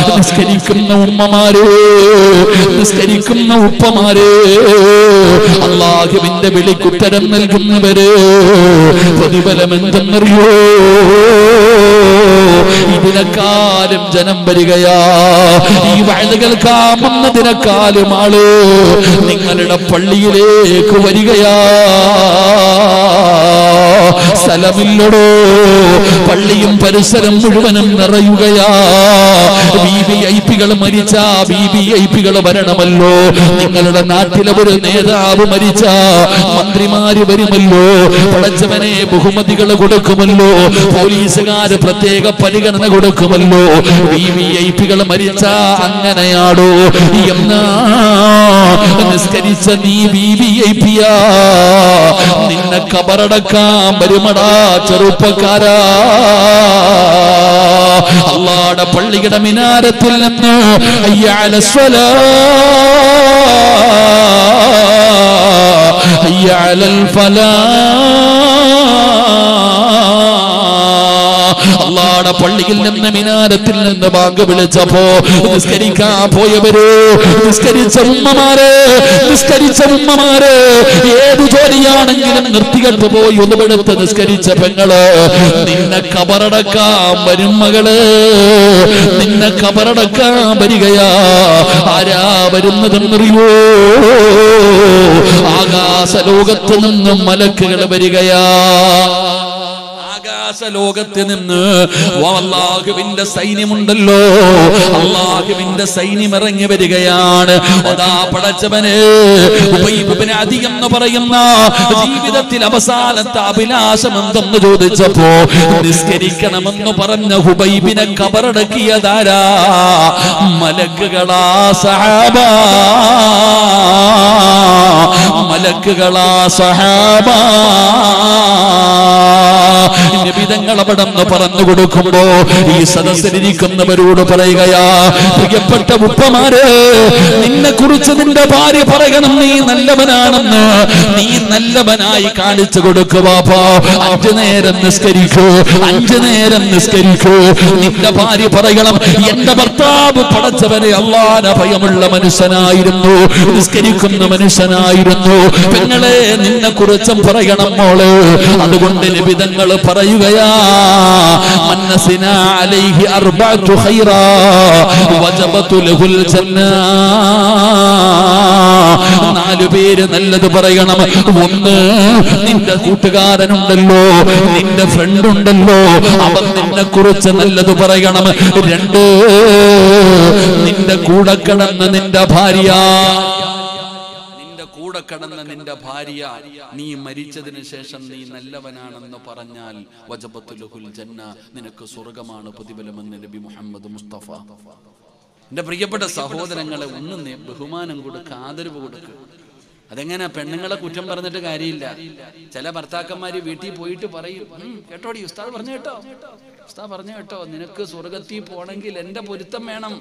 നിസ്കരിക്കുന്ന ഉമ്മമാരെ നിസ്കരിക്കുന്ന ഉപ്പമാരെ അള്ളാഹുവിന്റെ വിളിക്കുത്തരം നൽകുന്നവര് പ്രതിഫലം എന്തെന്നറിയോ ഇതിനെക്കാളും ജനം വരികയാ ഈ വയത് കേൾക്കാമെന്നതിനെക്കാളും ആള് നിങ്ങളുടെ പള്ളിയിലേക്ക് വരികയാ സ്ഥലമില്ലടോ പള്ളിയും പരിസരം മുഴുവനും നിറയുകയാ ബി ബി ഐ പികൾ മരിച്ച ബി ബി ഐ പികൾ വരണമല്ലോ നിങ്ങളുടെ നാട്ടിലെ ഒരു നേതാവ് മരിച്ച മന്ത്രിമാര് വരുമല്ലോ പടച്ചവനെ ബഹുമതികൾ കൊടുക്കുമല്ലോ പോലീസുകാര് പ്രത്യേക പരിഗണന കൊടുക്കുമല്ലോ ബി വി ഐ പികൾ മരിച്ച അങ്ങനെയാടോ എന്നാ നിസ്കരിച്ച നീ ബി വി ഐ പിയാ നിന്നെ കബറടക്കാൻ വരുമടാ ചെറുപ്പക്കാരാ അള്ളാടെ പള്ളിയുടെ മിനാരത്തിൽ നിന്ന് അയ്യാല സ്വലാ അയ്യാലൽ ഫലാ അള്ളാടെ പള്ളിയിൽ നിന്ന് മിനാരത്തിൽ നിന്ന് ബാങ്ക് വിളിച്ചപ്പോ നിസ്കരിക്കാൻ പോയവര് നിസ്കരിച്ച ഉമ്മമാര് നിസ്കരിച്ച ഉമ്മമാര് ഏത് ജോലിയാണെങ്കിലും നിർത്തികെട്ട് പോയി ഒന്നുമെടുത്ത് നിസ്കരിച്ച പെങ്ങള് നിന്നെ കബറടക്കാൻ വരും മകള് നിന്നെ കബറടക്കാൻ വരികയാ ആരാ വരുന്നതെന്നറിയോ ആകാശ ലോകത്ത് നിന്നും മലക്കുകൾ വരികയാ ആകാശ ലോകത്ത് നിന്ന് അള്ളാഹുവിന്റെ സൈന്യമുണ്ടല്ലോ അള്ളാഹുവിന്റെ സൈന്യം ഇറങ്ങി വരികയാണ് അതാ പടച്ചവന് ഉബൈബിന് അധികം എന്ന് പറയുന്ന ജീവിതത്തിൽ അവസാനത്തെ അഭിലാഷം എന്തെന്ന് ചോദിച്ചപ്പോ നിസ്കരിക്കണമെന്ന് പറഞ്ഞ ഹുബൈബിനെ കബറടക്കിയതാരാ മലക്കുകളാ സഹാബ മലക്കുകളാ സഹാബ നിബിതങ്ങൾ അവിടെ നിന്ന് പറഞ്ഞു കൊടുക്കുമ്പോ ഈ സദസ്സിലിരിക്കുന്നവരോട് പറയുകയാ പ്രിയപ്പെട്ട ഉപ്പമാര് നിന്നെ കുറിച്ച് നിന്റെ ഭാര്യ പറയണം നീ നല്ലവനാണെന്ന് നീ നല്ലവനായി കാണിച്ചു കൊടുക്കുവാപ്പോ അഞ്ചു നേരം നിസ്കരിക്കൂ അഞ്ചു നേരം നിസ്കരിക്കൂ നിന്റെ ഭാര്യ പറയണം എന്റെ ഭർത്താവ് പടച്ചവനെ അള്ളാന ഭയമുള്ള മനുഷ്യനായിരുന്നു നിസ്കരിക്കുന്ന മനുഷ്യനായിരുന്നു പെങ്ങളെ നിന്നെ കുറിച്ചും പറയണം മോള് അതുകൊണ്ട് നിബിതങ്ങൾ പറയുകയാ മന്നസിന അലൈഹി അർബഅതു ഖൈറാ വജബതു ലഹുൽ ജന്ന നാലു പേര് നല്ലത് പറയണം ഒന്ന് നിന്റെ കൂട്ടുകാരനുണ്ടല്ലോ നിന്റെ ഫ്രണ്ട് ഉണ്ടല്ലോ അവൻ നിന്നെ കുറിച്ച് നല്ലത് പറയണം രണ്ട് നിന്റെ കൂടെ കിടന്ന് നിന്റെ ഭാര്യ നിന്റെ കൂടെ കടന്ന നിന്റെ ഭാര്യ നീ മരിച്ചതിന് ശേഷം നീ നല്ലവനാണെന്ന് പറഞ്ഞാൽ വജബത്തുലുഹുൽ ജന്ന നിനക്ക് സ്വർഗമാണ് പ്രതിഫലമെന്ന് നബി മുഹമ്മദ് മുസ്തഫ എന്റെ പ്രിയപ്പെട്ട സഹോദരങ്ങളെ ഒന്ന് നീ ബഹുമാനം കൊടുക്ക് ആദരവ് കൊടുക്ക് അതെങ്ങനെ പെണ്ണുങ്ങളെ കുറ്റം പറഞ്ഞിട്ട് കാര്യമില്ല ചില ഭർത്താക്കന്മാര് വീട്ടിൽ പോയിട്ട് പറയും "ഉം, കേട്ടോടി ഉസ്താദ് പറഞ്ഞു കേട്ടോ ഉസ്താദ് പറഞ്ഞു കേട്ടോ നിനക്ക് സ്വർഗത്തിൽ പോണെങ്കിൽ എന്റെ പൊരുത്തം വേണം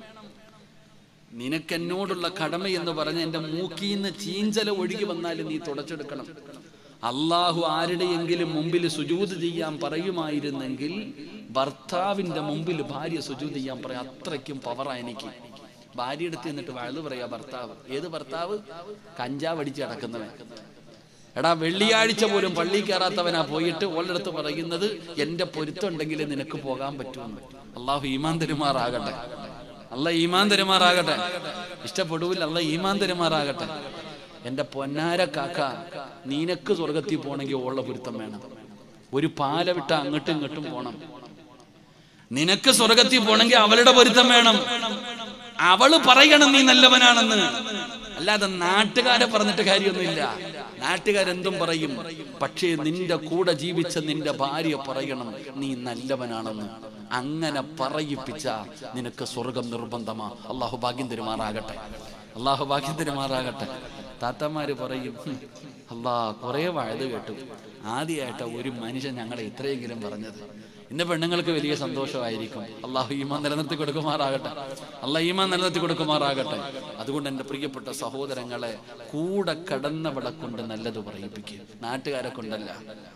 നിനക്ക് എന്നോടുള്ള കടമ എന്ന് പറഞ്ഞ് എന്റെ മൂക്കിന്ന് ചീഞ്ചല ഒഴുകി വന്നാലും നീ തുടച്ചെടുക്കണം അള്ളാഹു ആരുടെയെങ്കിലും മുമ്പിൽ സുജൂത് ചെയ്യാൻ പറയുമായിരുന്നെങ്കിൽ ഭർത്താവിന്റെ മുമ്പിൽ ഭാര്യ സുജൂത് ചെയ്യാൻ പറയാം അത്രയ്ക്കും പവറാ എനിക്ക് ഭാര്യ എടുത്ത് എന്നിട്ട് വഴുതു പറയാ ഭർത്താവ് ഏത് ഭർത്താവ് കഞ്ചാവ് അടിച്ച് കിടക്കുന്നവൻ എടാ വെള്ളിയാഴ്ച പോലും പള്ളി കയറാത്തവനാ പോയിട്ട് ഓളടുത്ത് പറയുന്നത് എന്റെ പൊരുത്തം ഉണ്ടെങ്കിൽ നിനക്ക് പോകാൻ പറ്റുമെന്ന് അള്ളാഹു ഈമാൻ തരുമാറാകട്ടെ അല്ല ഈമാൻ തരുമാറാകട്ടെ ഇഷ്ടപ്പെടൂല അല്ല ഈമാൻ തരുമാറാകട്ടെ എന്റെ പൊന്നാര കാക്ക നിനക്ക് സ്വർഗത്തിൽ പോണെങ്കിൽ ഉള്ള പൊരുത്തം വേണം ഒരു പാല വിട്ട അങ്ങോട്ടും ഇങ്ങോട്ടും പോണം നിനക്ക് സ്വർഗത്തിൽ പോണെങ്കിൽ അവളുടെ പൊരുത്തം വേണം അവള് പറയണം നീ നല്ലവനാണെന്ന് അല്ലാതെ നാട്ടുകാരെ പറഞ്ഞിട്ട് കാര്യമൊന്നുമില്ല നാട്ടുകാരെന്തും പറയും പക്ഷേ നിന്റെ കൂടെ ജീവിച്ച നിന്റെ ഭാര്യ പറയണം നീ നല്ലവനാണെന്ന് അങ്ങനെ പറയിപ്പിച്ച നിനക്ക് സ്വർഗം നിർബന്ധമാ അള്ളാഹു ഭാഗ്യം തരുമാറാകട്ടെ അള്ളാഹു ഭാഗ്യം തരുമാറാകട്ടെ താത്തമാര് പറയും "ഹും, അല്ലാ കുറെ വഴുത് കേട്ടു ആദ്യമായിട്ടാ ഒരു മനുഷ്യൻ ഞങ്ങളെ ഇത്രയെങ്കിലും പറഞ്ഞത് ഇന്ന് പെണ്ണുങ്ങൾക്ക് വലിയ സന്തോഷമായിരിക്കും അള്ളാഹു ഈമാൻ നിലനിർത്തി കൊടുക്കുമാറാകട്ടെ അള്ളാഹ് ഈമാൻ നിലനിർത്തി കൊടുക്കുമാറാകട്ടെ അതുകൊണ്ട് എൻ്റെ പ്രിയപ്പെട്ട സഹോദരങ്ങളെ കൂടെ കടന്നവളെ കൊണ്ട് നല്ലത് പറയിപ്പിക്കുക നാട്ടുകാരെ കൊണ്ടല്ല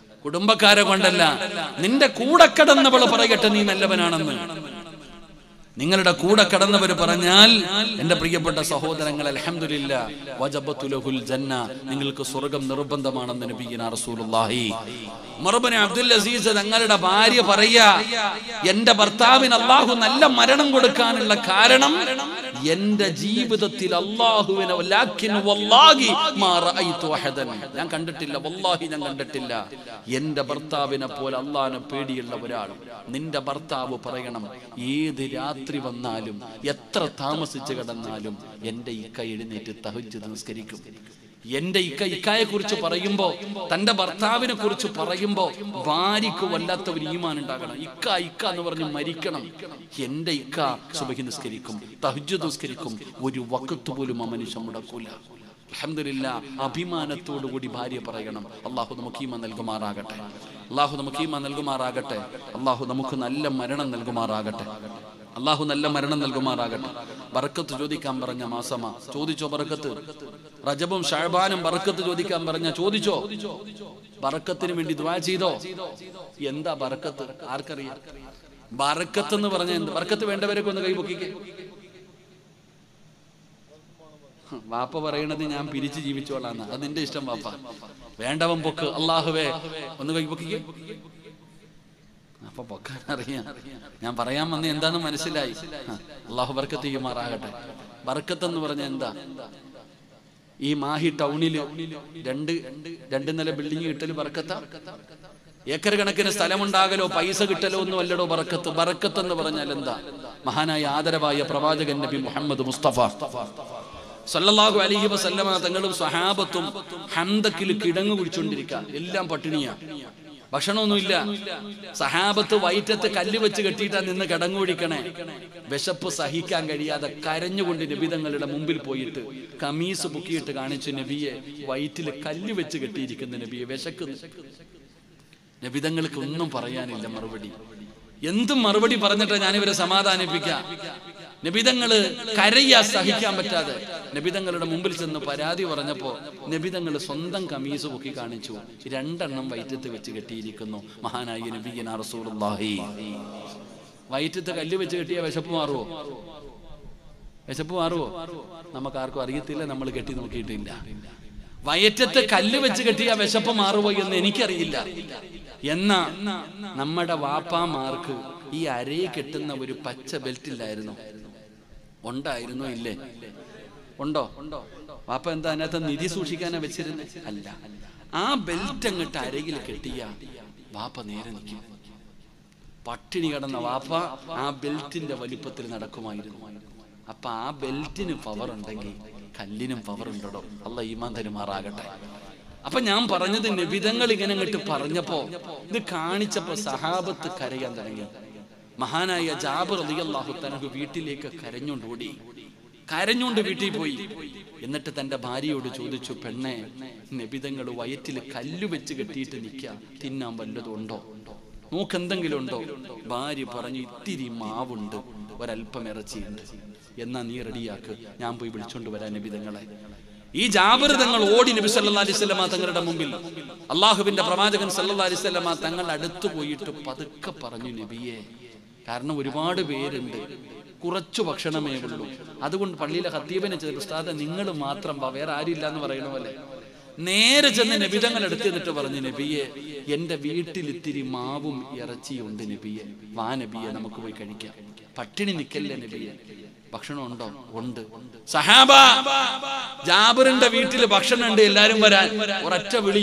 കുടുംബക്കാരെ കൊണ്ടല്ല നിന്റെ കൂടെ കടന്നവള് പറയട്ടെ നീ നല്ലവനാണെന്ന് നിങ്ങളുടെ കൂടെ കടന്നവർ പറഞ്ഞാൽ എന്റെ പ്രിയപ്പെട്ട സഹോദരങ്ങൾ അലഹമില്ല വജബത്തുലഹുൽ ജന്ന നിങ്ങൾക്ക് സ്വർഗം നിർബന്ധമാണെന്ന് നബിയിന റസൂലുള്ളാഹി മറുപടി അബ്ദുൽ അസീസ് തങ്ങളുടെ ഭാര്യ പറയാ എന്റെ ഭർത്താവിന് അള്ളാഹു നല്ല മരണം കൊടുക്കാനുള്ള കാരണം എന്റെ ജീവിതത്തിൽ അള്ളാഹുവിനെ വലാക്കിൻ വല്ലാഹി മാ റഅയ്തു അഹദൻ. ഞാൻ കണ്ടിട്ടില്ല വല്ലാഹി ഞാൻ കണ്ടിട്ടില്ല എന്റെ ഭർത്താവിനെ പോലെ അള്ളാഹിനെ പേടിയുള്ള ഒരാൾ നിന്റെ ഭർത്താവ് പറയണം ഏത് രാത്രി വന്നാലും എത്ര താമസിച്ച് കിടന്നാലും എന്റെ ഇക്ക എഴുന്നേറ്റ് തഹജ്ജുദ് നമസ്കരിക്കും എന്റെ ഇക്ക ഇക്കായെ കുറിച്ച് പറയുമ്പോ തന്റെ ഭർത്താവിനെ കുറിച്ച് പറയുമ്പോ ഭാര്യക്ക് വല്ലാത്ത ഒരു ഈമാൻ ഉണ്ടാകണം ഇക്ക ഇക്ക എന്ന് പറഞ്ഞ് മരിക്കണം എന്റെ ഇക്ക സുബഹി നിസ്കരിക്കും തഹജ്ജുദ് നിസ്കരിക്കും ഒരു വക്കത്ത് പോലും ആ മനുഷ്യൻ മുടക്കൂല അൽഹംദുലില്ലാ അഭിമാനത്തോടു കൂടി ഭാര്യ പറയണം അള്ളാഹു നമുക്ക് ഈമ നൽകുമാറാകട്ടെ അള്ളാഹു നമുക്ക് ഈമ നൽകുമാറാകട്ടെ അള്ളാഹു നമുക്ക് നല്ല മരണം നൽകുമാറാകട്ടെ അള്ളാഹു നല്ല മരണം നൽകുമാറാകട്ടെ ബറക്കത്ത് ചോദിക്കാൻ പറഞ്ഞ മാസമാ ചോദിച്ചോ ബറക്കത്ത് റജബും ഷാബാനും ബറക്കത്ത് ചോദിക്കാൻ പറഞ്ഞ ചോദിച്ചോ ബറക്കത്തിന് വേണ്ടി ദ്വാ ചെയ്തോ എന്താ ബറക്കത്ത് ആർക്കറിയാം ബറക്കത്ത് എന്ന് പറഞ്ഞ എന്ത് ബറക്കത്ത് വേണ്ടവരൊക്കെ ഒന്ന് കൈപൊക്കിക്കേ വാപ്പ പറയണത് ഞാൻ പിരിച്ചു ജീവിച്ചോളാന്ന് അത് നിന്റെ ഇഷ്ടം വാപ്പ വേണ്ടവൻ പൊക്ക് അള്ളാഹുവേ ഒന്ന് കൈ പൊക്കിക്കേ അപ്പൊ പൊക്കാൻ അറിയാം ഞാൻ പറയാൻ വന്ന എന്താന്ന് മനസ്സിലായി ആ, അള്ളാഹു ബർക്കത്ത് ചെയ്യുമാറാകട്ടെ ബർക്കത്ത് എന്ന് പറഞ്ഞ എന്താ ഈ മാഹി ടൗണില് രണ്ട് രണ്ട് നില ബിൽഡിംഗ് കിട്ടല് ബർക്കത്ത ഏക്കർ കണക്കിന് സ്ഥലമുണ്ടാകലോ പൈസ കിട്ടലോ ഒന്നും അല്ലടോ ബറക്കത്ത് ബറക്കത്ത് എന്ന് പറഞ്ഞാൽ എന്താ മഹാനായ ആദരവായ പ്രവാചകൻ നബി മുഹമ്മദ് മുസ്തഫ സല്ലല്ലാഹു അലൈഹി വസല്ലമ തങ്ങളും സഹാബത്തും ഹന്തക്കിൽ കിടങ്ങു കുഴിച്ചുകൊണ്ടിരിക്കുക എല്ലാം പട്ടിണിയാ ഭക്ഷണമൊന്നുമില്ല സഹാബത്ത് വയറ്റത്ത് കല്ല് വെച്ച് കെട്ടിയിട്ടാ നിന്ന് കിടങ്ങു കുടിക്കണേ വിശപ്പ് സഹിക്കാൻ കഴിയാതെ കരഞ്ഞുകൊണ്ട് നബിതങ്ങളുടെ മുമ്പിൽ പോയിട്ട് കമീസ് പൊക്കിയിട്ട് കാണിച്ചു നബിയെ വയറ്റിൽ കല്ല് വെച്ച് കെട്ടിയിരിക്കുന്ന നബിയെ വിശക്കുന്നു നബിതങ്ങൾക്ക് ഒന്നും പറയാനില്ല മറുപടി എന്തും മറുപടി പറഞ്ഞിട്ട് ഞാനിവരെ സമാധാനിപ്പിക്കാം നബിതങ്ങള് കരയാ സഹിക്കാൻ പറ്റാതെ നബിതങ്ങളുടെ മുമ്പിൽ ചെന്ന് പരാതി പറഞ്ഞപ്പോ നബിതങ്ങള് സ്വന്തം കമീസ് പൊക്കി കാണിച്ചു രണ്ടെണ്ണം വയറ്റത്ത് വെച്ച് കെട്ടിയിരിക്കുന്നു മഹാനായ നബിയന റസൂലുള്ളാഹി വയറ്റത്ത് കല്ല് വെച്ച് കെട്ടിയ വിശപ്പ് മാറുവോ വിശപ്പ് മാറുവോ നമുക്ക് ആർക്കും അറിയത്തില്ല നമ്മൾ കെട്ടി നോക്കിയിട്ടില്ല വയറ്റത്ത് കല്ല് വെച്ച് കെട്ടിയ വിശപ്പ് മാറുമോ എന്ന് എനിക്കറിയില്ല എന്നാ നമ്മുടെ വാപ്പാമാർക്ക് ഈ അരയെ കെട്ടുന്ന ഒരു പച്ച ബെൽറ്റ് ഇല്ലായിരുന്നു ഉണ്ടായിരുന്നോ ഇല്ലേ ഉണ്ടോ വാപ്പ എന്താ അതിനകത്ത് നിധി സൂക്ഷിക്കാനാ വെച്ചിരുന്നത് അല്ല ആ ബെൽറ്റ് അങ്ങോട്ട് അരയിൽ കെട്ടിയ വാപ്പ നേരെ നിൽക്കും പട്ടിണി കിടന്ന വാപ്പ ആ ബെൽറ്റിന്റെ വലിപ്പത്തിൽ നടക്കുമായിരുന്നു അപ്പൊ ആ ബെൽറ്റിന് പവർ ഉണ്ടെങ്കിൽ കല്ലിനും പവർ ഉണ്ടോ അല്ല ഈമാൻ തരുമാറാകട്ടെ അപ്പൊ ഞാൻ പറഞ്ഞത് നിബിതങ്ങൾ ഇങ്ങനെ അങ്ങോട്ട് പറഞ്ഞപ്പോ ഇത് കാണിച്ചപ്പോ സഹാബത്ത് കരയാൻ തുടങ്ങി മഹാനായ ജാബർ അലിയല്ലാഹു തനക്ക് വീട്ടിലേക്ക് കരഞ്ഞോണ്ട് ഓടി കരഞ്ഞോണ്ട് വീട്ടിൽ പോയി എന്നിട്ട് തന്റെ ഭാര്യയോട് ചോദിച്ചു പെണ്ണെ നബിതങ്ങൾ വയറ്റിൽ കല്ല് വെച്ച് കെട്ടിയിട്ട് നിൽക്കുക തിന്നാൻ വല്ലതും ഉണ്ടോ നോക്കെന്തെങ്കിലും ഉണ്ടോ ഭാര്യ പറഞ്ഞു ഇത്തിരി മാവുണ്ട് ഒരല്പം ഇറച്ചിയുണ്ട് എന്നാ നീ റെഡിയാക്ക് ഞാൻ പോയി വിളിച്ചോണ്ട് വരാൻ നബിതങ്ങളെ ഈ ജാബിർ തങ്ങൾ ഓടി നബി സല്ലാ അലിസ്ലമ തങ്ങളുടെ മുമ്പിൽ അള്ളാഹുവിന്റെ പ്രവാചകൻ സല്ലാ അലിസ്ലമ തങ്ങൾ അടുത്തു പോയിട്ട് പതുക്കെ പറഞ്ഞു നബിയെ കാരണം ഒരുപാട് പേരുണ്ട് കുറച്ചു ഭക്ഷണമേ ഉള്ളൂ അതുകൊണ്ട് പള്ളിയിലെ ഹത്തീബിനെ ചെയ്ത ഉസ്താദ നിങ്ങൾ മാത്രം വാ വേറെ ആരും ഇല്ല എന്ന് പറയണ പോലെ നേരെ ചെന്ന് നബിതങ്ങൾ എടുത്തു നിന്നിട്ട് പറഞ്ഞു നബിയെ എന്റെ വീട്ടിൽ ഇത്തിരി മാവും ഇറച്ചിയും ഉണ്ട് നബിയെ വാ നബിയെ നമുക്ക് പോയി കഴിക്കാം പട്ടിണി നിക്കല്ലേ നബിയെ ഭക്ഷണം ഉണ്ടോ ഉണ്ട് സഹാബ ജാബിറിന്റെ വീട്ടിൽ ഭക്ഷണം ഉണ്ട് എല്ലാരും വരാൻ ഒരൊറ്റ വിളി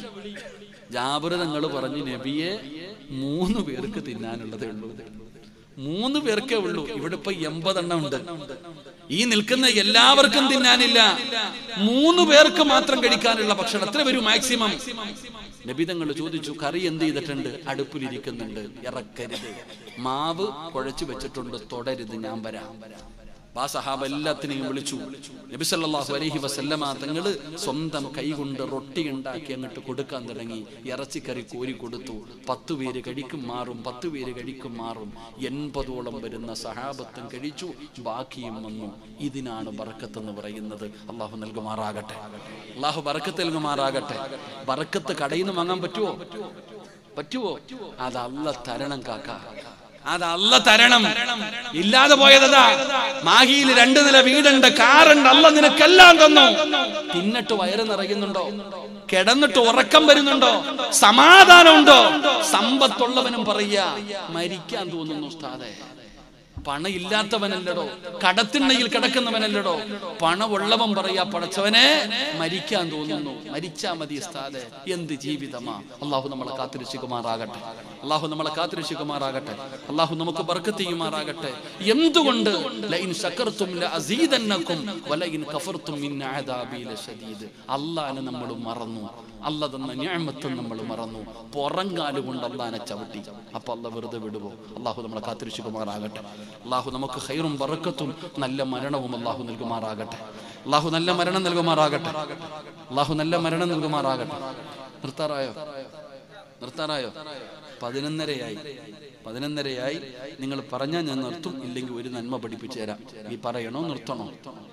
ജാബിർ തങ്ങൾ പറഞ്ഞു നബിയെ മൂന്ന് പേർക്ക് തിന്നാനുള്ളതേ ഉള്ളൂ മൂന്ന് പേർക്കേ ഉള്ളൂ ഇവിടെ ഇപ്പൊ എൺപതെണ്ണം ഉണ്ട് ഈ നിൽക്കുന്ന എല്ലാവർക്കും തിന്നാനില്ല മൂന്ന് പേർക്ക് മാത്രം കഴിക്കാനുള്ള ഭക്ഷണം എത്ര വരും മാക്സിമം നബിതങ്ങൾ ചോദിച്ചു കറി എന്ത് ചെയ്തിട്ടുണ്ട് അടുപ്പിലിരിക്കുന്നുണ്ട് ഇറക്കരുത് മാവ് കുഴച്ചു വെച്ചിട്ടുണ്ട് തുടരുത് ഞാൻ വരാം ആ സഹാബ എല്ലാത്തിനെയും വിളിച്ചു നബി സല്ലല്ലാഹു അലൈഹി വസല്ലമ തങ്ങൾ സ്വന്തം കൈകൊണ്ട് റൊട്ടി ഉണ്ടാക്കി അങ്ങോട്ട് കൊടുക്കാൻ തുടങ്ങി ഇറച്ചിക്കറി കോരി കൊടുത്തു പത്തു പേര് കഴിക്കും മാറും പത്തു പേര് കഴിക്കും മാറും എൺപതോളം വരുന്ന സഹാബത്തും കഴിച്ചു ബാക്കിയും വന്നു ഇതിനാണ് ബറക്കത്ത് എന്ന് പറയുന്നത് അള്ളാഹു നൽകുമാറാകട്ടെ അള്ളാഹു ബറക്കത്ത് നൽകുമാറാകട്ടെ ബറക്കത്ത് കടയിൽ നിന്ന് വാങ്ങാൻ പറ്റുമോ പറ്റുമോ അത് അല്ല തരണം കാക്ക അത് അല്ല തരണം ഇല്ലാതെ പോയതാ മാഹിയിൽ രണ്ടു നില വീടുണ്ട് കാറുണ്ട് അല്ല നിനക്കെല്ലാം തന്നു തിന്നിട്ട് വയറ് നിറയുന്നുണ്ടോ കിടന്നിട്ട് ഉറക്കം വരുന്നുണ്ടോ സമാധാനമുണ്ടോ സമ്പത്തുള്ളവനും പറയാ മരിക്കാൻ തോന്നുന്നു ഉസ്താദെ പണ ഇല്ലാത്തവനല്ലടോ കടത്തിണ്ണയിൽ കിടക്കുന്നവനല്ലടോ പണമുള്ളവൻ പറയാ പടച്ചവനെ മരിക്കാൻ തോന്നുന്നു മരിച്ചാ മതി ഉസ്താദെ എന്ത് ജീവിതമാ അള്ളാഹു നമ്മളെ കാത്തിരക്ഷിക്കുമാറാകട്ടെ അള്ളാഹു നമ്മളെ കാത്തിരക്ഷിക്കുമാറാകട്ടെ അള്ളാഹു നമുക്ക് ബർക്കത്തിയുമാറാകട്ടെ എന്തുകൊണ്ട് ലൈൻ ശക്കർത്തും ലഅസീദന്നക്കും വലൈൻ കഫർത്തും മിൻ അദാബി ലശദീദ് അള്ളാനെ നമ്മൾ മറന്നു അല്ല തന്ന ഞാമത്തും നമ്മൾ മറന്നു പുറങ്കാല് കൊണ്ട് അള്ളാനെ ചവിട്ടി അപ്പൊ അല്ല വെറുതെ വിടുവോ അള്ളാഹു നമ്മളെ കാത്തിരക്ഷിക്കുമാറാകട്ടെ അള്ളാഹു നമുക്ക് ഹൈറും ബറക്കത്തും നല്ല മരണവും അള്ളാഹു നൽകുമാറാകട്ടെ അള്ളാഹു നല്ല മരണം നൽകുമാറാകട്ടെ അള്ളാഹു നല്ല മരണം നൽകുമാറാകട്ടെ നിർത്താറായോ നിർത്താറായോ പതിനൊന്നരയായി പതിനൊന്നരയായി നിങ്ങൾ പറഞ്ഞാൽ ഞാൻ നിർത്തും ഇല്ലെങ്കിൽ ഒരു നന്മ പഠിപ്പിച്ചു തരാം ഈ പറയണോ നിർത്തണോ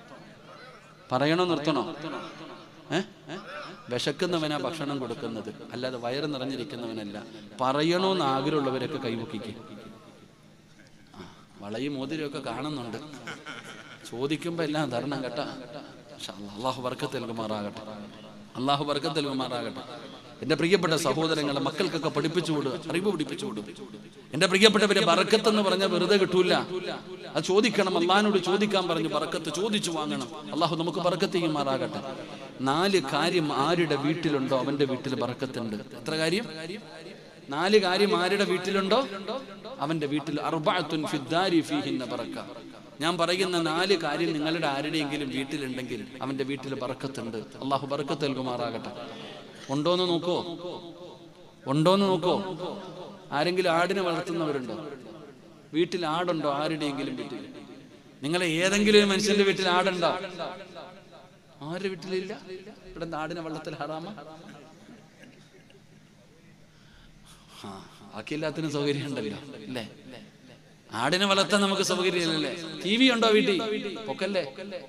പറയണോ നിർത്തണോ ഏ വിശക്കുന്നവനാ ഭക്ഷണം കൊടുക്കുന്നത് അല്ലാതെ വയറ് നിറഞ്ഞിരിക്കുന്നവനല്ല പറയണോന്ന് ആഗ്രഹമുള്ളവരൊക്കെ കൈമുക്കിക്ക് ആ, വളയും മോതിരമൊക്കെ കാണുന്നുണ്ട് ചോദിക്കുമ്പോ എല്ലാം തരണം കേട്ടാ ഇൻഷാ അല്ലാ. അള്ളാഹു വർക്കത്ത് നൽകുമാറാകട്ടെ അള്ളാഹു വർക്കത്ത് നൽകുമാറാകട്ടെ എന്റെ പ്രിയപ്പെട്ട സഹോദരങ്ങളെ മക്കൾക്കൊക്കെ പഠിപ്പിച്ചു വിടുക അറിവ് പഠിപ്പിച്ചു വിടുക എന്റെ പ്രിയപ്പെട്ടവരെ ബറക്കത്ത് എന്ന് പറഞ്ഞാൽ വെറുതെ കിട്ടൂല അത് ചോദിക്കണം അള്ളഹാനോട് ചോദിക്കാൻ പറഞ്ഞു ബറക്കത്ത് ചോദിച്ചു വാങ്ങണം അള്ളാഹു നമുക്ക് ബറക്കത്ത് ചെയ്യുമാറാകട്ടെ നാല് കാര്യം ആരുടെ വീട്ടിലുണ്ടോ അവന്റെ വീട്ടിൽ ബറക്കത്തുണ്ട് എത്ര കാര്യം നാല് കാര്യം ആരുടെ വീട്ടിലുണ്ടോ അവന്റെ വീട്ടിൽ അർബഅത്തുൻ ഫിദ്ദാരി ഫീഹിന്ന ബറക്ക ഞാൻ പറയുന്ന നാല് കാര്യം നിങ്ങളുടെ ആരുടെയെങ്കിലും വീട്ടിലുണ്ടെങ്കിൽ അവന്റെ വീട്ടിൽ ബറക്കത്തുണ്ട് അള്ളാഹു ബറക്കത്ത് നൽകുമാറാകട്ടെ ഉണ്ടോന്ന് നോക്കോ ഉണ്ടോന്ന് നോക്കോ ആരെങ്കിലും ആടിനെ വളർത്തുന്നവരുണ്ടോ വീട്ടിൽ ആടുണ്ടോ ആരുടെയെങ്കിലും വീട്ടിൽ നിങ്ങളെ ഏതെങ്കിലും ഒരു മനുഷ്യന്റെ വീട്ടിൽ ആടുണ്ടോ ആരുടെ വീട്ടിലില്ല ഇവിടെ എന്താ ആടിനെ വളർത്തൽ ഹറാമ ആ, ബാക്കി എല്ലാത്തിനും സൗകര്യം ഉണ്ടല്ലോ അല്ലേ ആടിനെ വളർത്താൻ നമുക്ക് സൗകര്യമില്ലല്ലേ ടി വി ഉണ്ടോ വീട്ടിൽ പൊക്കല്ലേ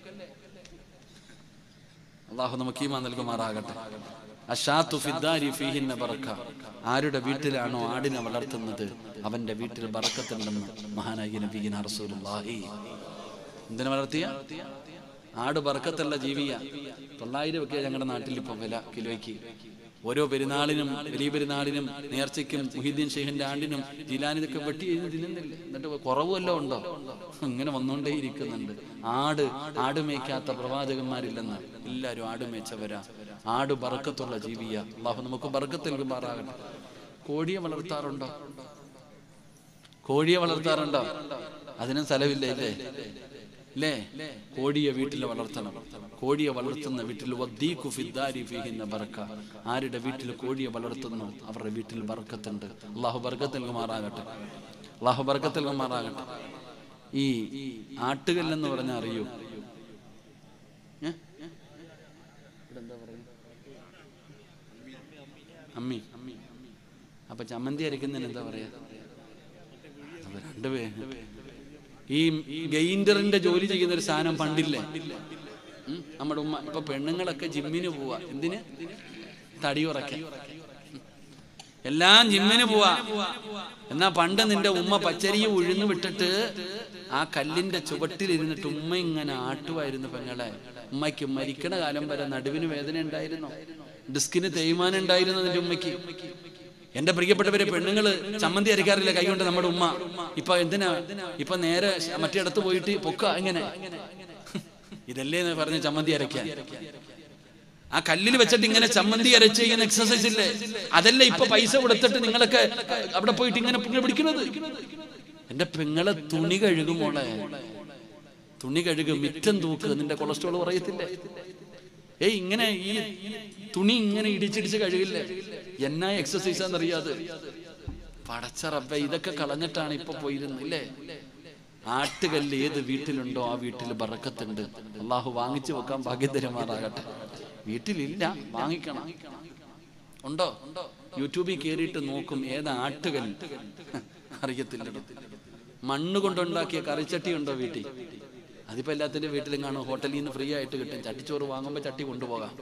അള്ളാഹു നമുക്ക് ഈമാ നൽകുമാറാകട്ടെ അഷാത്തു ഫിദ്ദാരി ഫീഹിന്ന ബറക്ക ആരുടെ വീട്ടിലാണോ ആടിനെ വളർത്തുന്നത് അവന്റെ വീട്ടിൽ ബറക്കത്തുണ്ടെന്ന് മഹാനായി നബീന റസൂലുള്ളാഹി എന്തിനെ വളർത്തിയ ആട് ബറക്കത്തുള്ള ജീവിയ തൊള്ളായിരം ഒക്കെ ഞങ്ങളുടെ നാട്ടിൽ ഇപ്പൊ വില കിലോയ്ക്ക് ഓരോ പെരുന്നാളിനും വലിയ പെരുന്നാളിനും നേർച്ചയ്ക്കും മുഹിദ്ദീൻ ഷെയ്ഖിന്റെ ആണ്ടിനും ജിലാനിതൊക്കെ വെട്ടി എഴുതി തിന്നുന്നില്ല എന്നിട്ട് കുറവുമല്ലോ ഉണ്ടോ ഇങ്ങനെ വന്നുകൊണ്ടേ ഇരിക്കുന്നുണ്ട് ആട് ആട് മേയ്ക്കാത്ത പ്രവാചകന്മാരില്ലെന്ന് എല്ലാവരും ആട് മേച്ചവരാ ആട് ബറക്കത്തുള്ള ജീവിയ അള്ളാഹു നമുക്ക് ബറക്കത്ത് നൽകുമാറാകട്ടെ കോഴിയെ വളർത്താറുണ്ടോ കോഴിയെ വളർത്താറുണ്ടോ അതിനും സ്ഥലമില്ല ഇല്ലേ അല്ലേ കോഴിയെ വീട്ടിൽ വളർത്തണം കോഴിയെ വളർത്തുന്ന വീട്ടിൽ വദ്ദീഖു ഫിദ്ദാരി ഫീഹിന്ന ബറക്ക ആരുടെ വീട്ടിൽ കോഴിയെ വളർത്തുന്നു അവരുടെ വീട്ടിൽ ബർക്കത്തുണ്ട് അള്ളാഹു ബർക്കത്ത് നൽകുമാറാകട്ടെ അള്ളാഹു ബർക്കത്ത് നൽകുമാറാകട്ടെ ഈ ആട്ടുകല്ലെന്ന് പറഞ്ഞാൽ അറിയൂ ഏ? ഇവിടെന്താ പറയുക? അമ്മി അപ്പൊ ചമ്മന്തി അരയ്ക്കുന്നതിന് എന്താ പറയാ അപ്പൊ രണ്ടുപേര് ഈ ഗെയിൻഡറിന്റെ ജോലി ചെയ്യുന്ന ഒരു സാധനം പണ്ടില്ലേ ഉം? നമ്മുടെ ഉമ്മ ഇപ്പൊ പെണ്ണുങ്ങളൊക്കെ ജിമ്മിന് പോവാ എന്തിന് തടി ഉറക്കാൻ എല്ലാം ജിമ്മിന് പോവാ എന്നാ പണ്ട് നിന്റെ ഉമ്മ പച്ചരിയെ ഉഴുന്നു വിട്ടിട്ട് ആ കല്ലിന്റെ ചുവട്ടിലിരുന്നിട്ട് ഉമ്മ ഇങ്ങനെ ആട്ടുമായിരുന്നു പെങ്ങളെ ഉമ്മയ്ക്ക് മരിക്കണ കാലം വരെ നടുവിന് വേദന ഉണ്ടായിരുന്നു ഡിസ്കിന് തേയ്മാനം ഉണ്ടായിരുന്നു നിന്റെ ഉമ്മയ്ക്ക് എന്റെ പ്രിയപ്പെട്ടവരെ പെണ്ണുങ്ങള് ചമ്മന്തി അരയ്ക്കാറില്ല കൈകൊണ്ട് നമ്മുടെ ഉമ്മ ഇപ്പൊ എന്തിനാ ഇപ്പൊ നേരെ മറ്റിടത്ത് പോയിട്ട് പൊക്ക ഇങ്ങനെ ഇതല്ലേ എന്ന് പറഞ്ഞ് ചമ്മന്തി അരയ്ക്കാൻ ആ കല്ലിൽ വെച്ചിട്ട് ഇങ്ങനെ ചമ്മന്തി അരച്ച് ചെയ്യുന്ന എക്സസൈസ് ഇല്ലേ അതല്ലേ ഇപ്പൊ പൈസ കൊടുത്തിട്ട് നിങ്ങളൊക്കെ അവിടെ പോയിട്ട് ഇങ്ങനെ ഇങ്ങനെ പിടിക്കുന്നത് എന്റെ പെങ്ങളെ തുണി കഴുകുമോളെ തുണി കഴുകും മിറ്റം തൂക്ക് നിന്റെ കൊളസ്ട്രോൾ കുറയത്തില്ലേ ഏയ് ഇങ്ങനെ ഈ തുണി ഇങ്ങനെ ഇടിച്ചിടിച്ച് കഴുകില്ലേ എന്നാ എക്സസൈസ് ആണെന്നറിയാതെ പടച്ച റബ്ബെ ഇതൊക്കെ കളഞ്ഞിട്ടാണ് ഇപ്പൊ പോയിരുന്നില്ലേ ആട്ടുകല്ല് ഏത് വീട്ടിലുണ്ടോ ആ വീട്ടിൽ ബറക്കത്തുണ്ട് അള്ളാഹു വാങ്ങിച്ചു വെക്കാൻ ഭാഗ്യതരമാറാകട്ടെ വീട്ടിലില്ല വാങ്ങിക്കണം ഉണ്ടോ യൂട്യൂബിൽ കയറിയിട്ട് നോക്കും ഏത് ആട്ടുകൽ അറിയത്തില്ല മണ്ണ് കൊണ്ടുണ്ടാക്കിയ കറിച്ചട്ടി ഉണ്ടോ വീട്ടിൽ അതിപ്പോ എല്ലാത്തിന്റെ വീട്ടിലും കാണും ഹോട്ടലിൽ നിന്ന് ഫ്രീ ആയിട്ട് കിട്ടും ചട്ടിച്ചോറ് വാങ്ങുമ്പോൾ ചട്ടി കൊണ്ടുപോകാം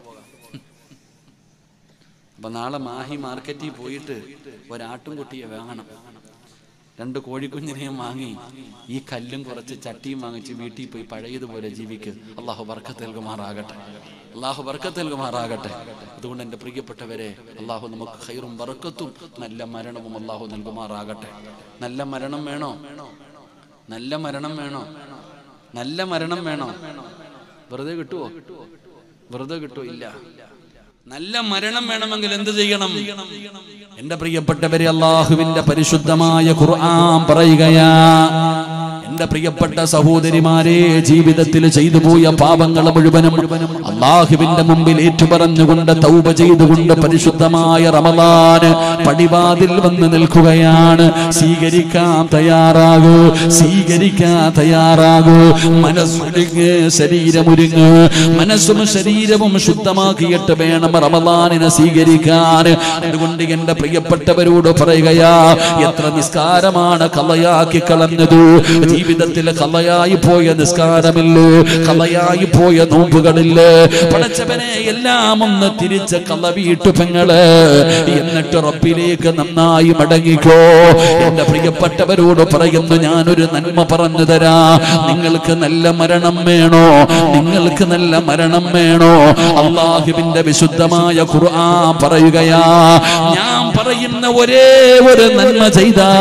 അപ്പൊ നാളെ മാഹി മാർക്കറ്റിൽ പോയിട്ട് ഒരാട്ടുംകുട്ടിയെ വാങ്ങണം രണ്ട് കോഴിക്കുഞ്ഞിനെയും വാങ്ങി ഈ കല്ലും കുറച്ച് ചട്ടിയും വാങ്ങിച്ച് വീട്ടിൽ പോയി പഴയതുപോലെ ജീവിക്ക് അള്ളാഹു ബർക്കത്ത് നൽകുമാറാകട്ടെ അള്ളാഹു ബർക്കത്ത് നൽകുമാറാകട്ടെ അതുകൊണ്ട് എൻ്റെ പ്രിയപ്പെട്ടവരെ അള്ളാഹു നമുക്ക് ഹൈറും ബർക്കത്തും നല്ല മരണവും അള്ളാഹു നൽകുമാറാകട്ടെ നല്ല മരണം വേണോ നല്ല മരണം വേണോ നല്ല മരണം വേണോ വെറുതെ കിട്ടുവോ വെറുതെ കിട്ടുവോ ഇല്ല നല്ല മരണം വേണമെങ്കിൽ എന്ത് ചെയ്യണം എന്റെ പ്രിയപ്പെട്ടവരെ അള്ളാഹുവിന്റെ പരിശുദ്ധമായ ഖുർആൻ പറയുകയാ എന്റെ പ്രിയപ്പെട്ട സഹോദരിമാരെ ജീവിതത്തിൽ ചെയ്തു പോയ പാപങ്ങൾ മുഴുവനും അള്ളാഹുവിന്റെ മുമ്പിൽ ഏറ്റുപറഞ്ഞുകൊണ്ട് തൗബ ചെയ്തുകൊണ്ട് പരിശുദ്ധമായ റമദാന് പടിവാതിൽ വന്ന് നിൽക്കുകയാണ് സ്വീകരിക്കാൻ തയ്യാറാകൂ സ്വീകരിക്കാൻ തയ്യാറാകൂ മനസ്സൊരുങ്ങ് ശരീരമൊരുങ്ങ് മനസ്സും ശരീരവും ശുദ്ധമാക്കിയിട്ട് വേണം റമദാനിനെ സ്വീകരിക്കാൻ അതുകൊണ്ട് എന്റെ പ്രിയപ്പെട്ടവരോട് പറയുകയാ എത്ര നിസ്കാരമാണ് കലയാക്കി കളഞ്ഞത് ജീവിതത്തിൽ കലയായി പോയ നിസ്കാരമില്ലേ കലയായി പോയ നോമ്പുകളില്ലേ പടച്ചവനെ എല്ലാം ഒന്ന് തിരിച്ച് കല വീട്ടു പെങ്ങള് എന്നിട്ട് റബ്ബിലേക്ക് നന്നായി മടങ്ങിക്കോ എന്റെ പ്രിയപ്പെട്ടവരോട് പറയുന്നു ഞാനൊരു നന്മ പറഞ്ഞു തരാ നിങ്ങൾക്ക് നല്ല മരണം വേണോ നിങ്ങൾക്ക് നല്ല മരണം വേണോ അള്ളാഹുവിന്റെ വിശുദ്ധമായ ഖുർആൻ പറയുകയാ ഞാൻ പറയുന്ന ഒരേ ഒരു നന്മ ചെയ്താ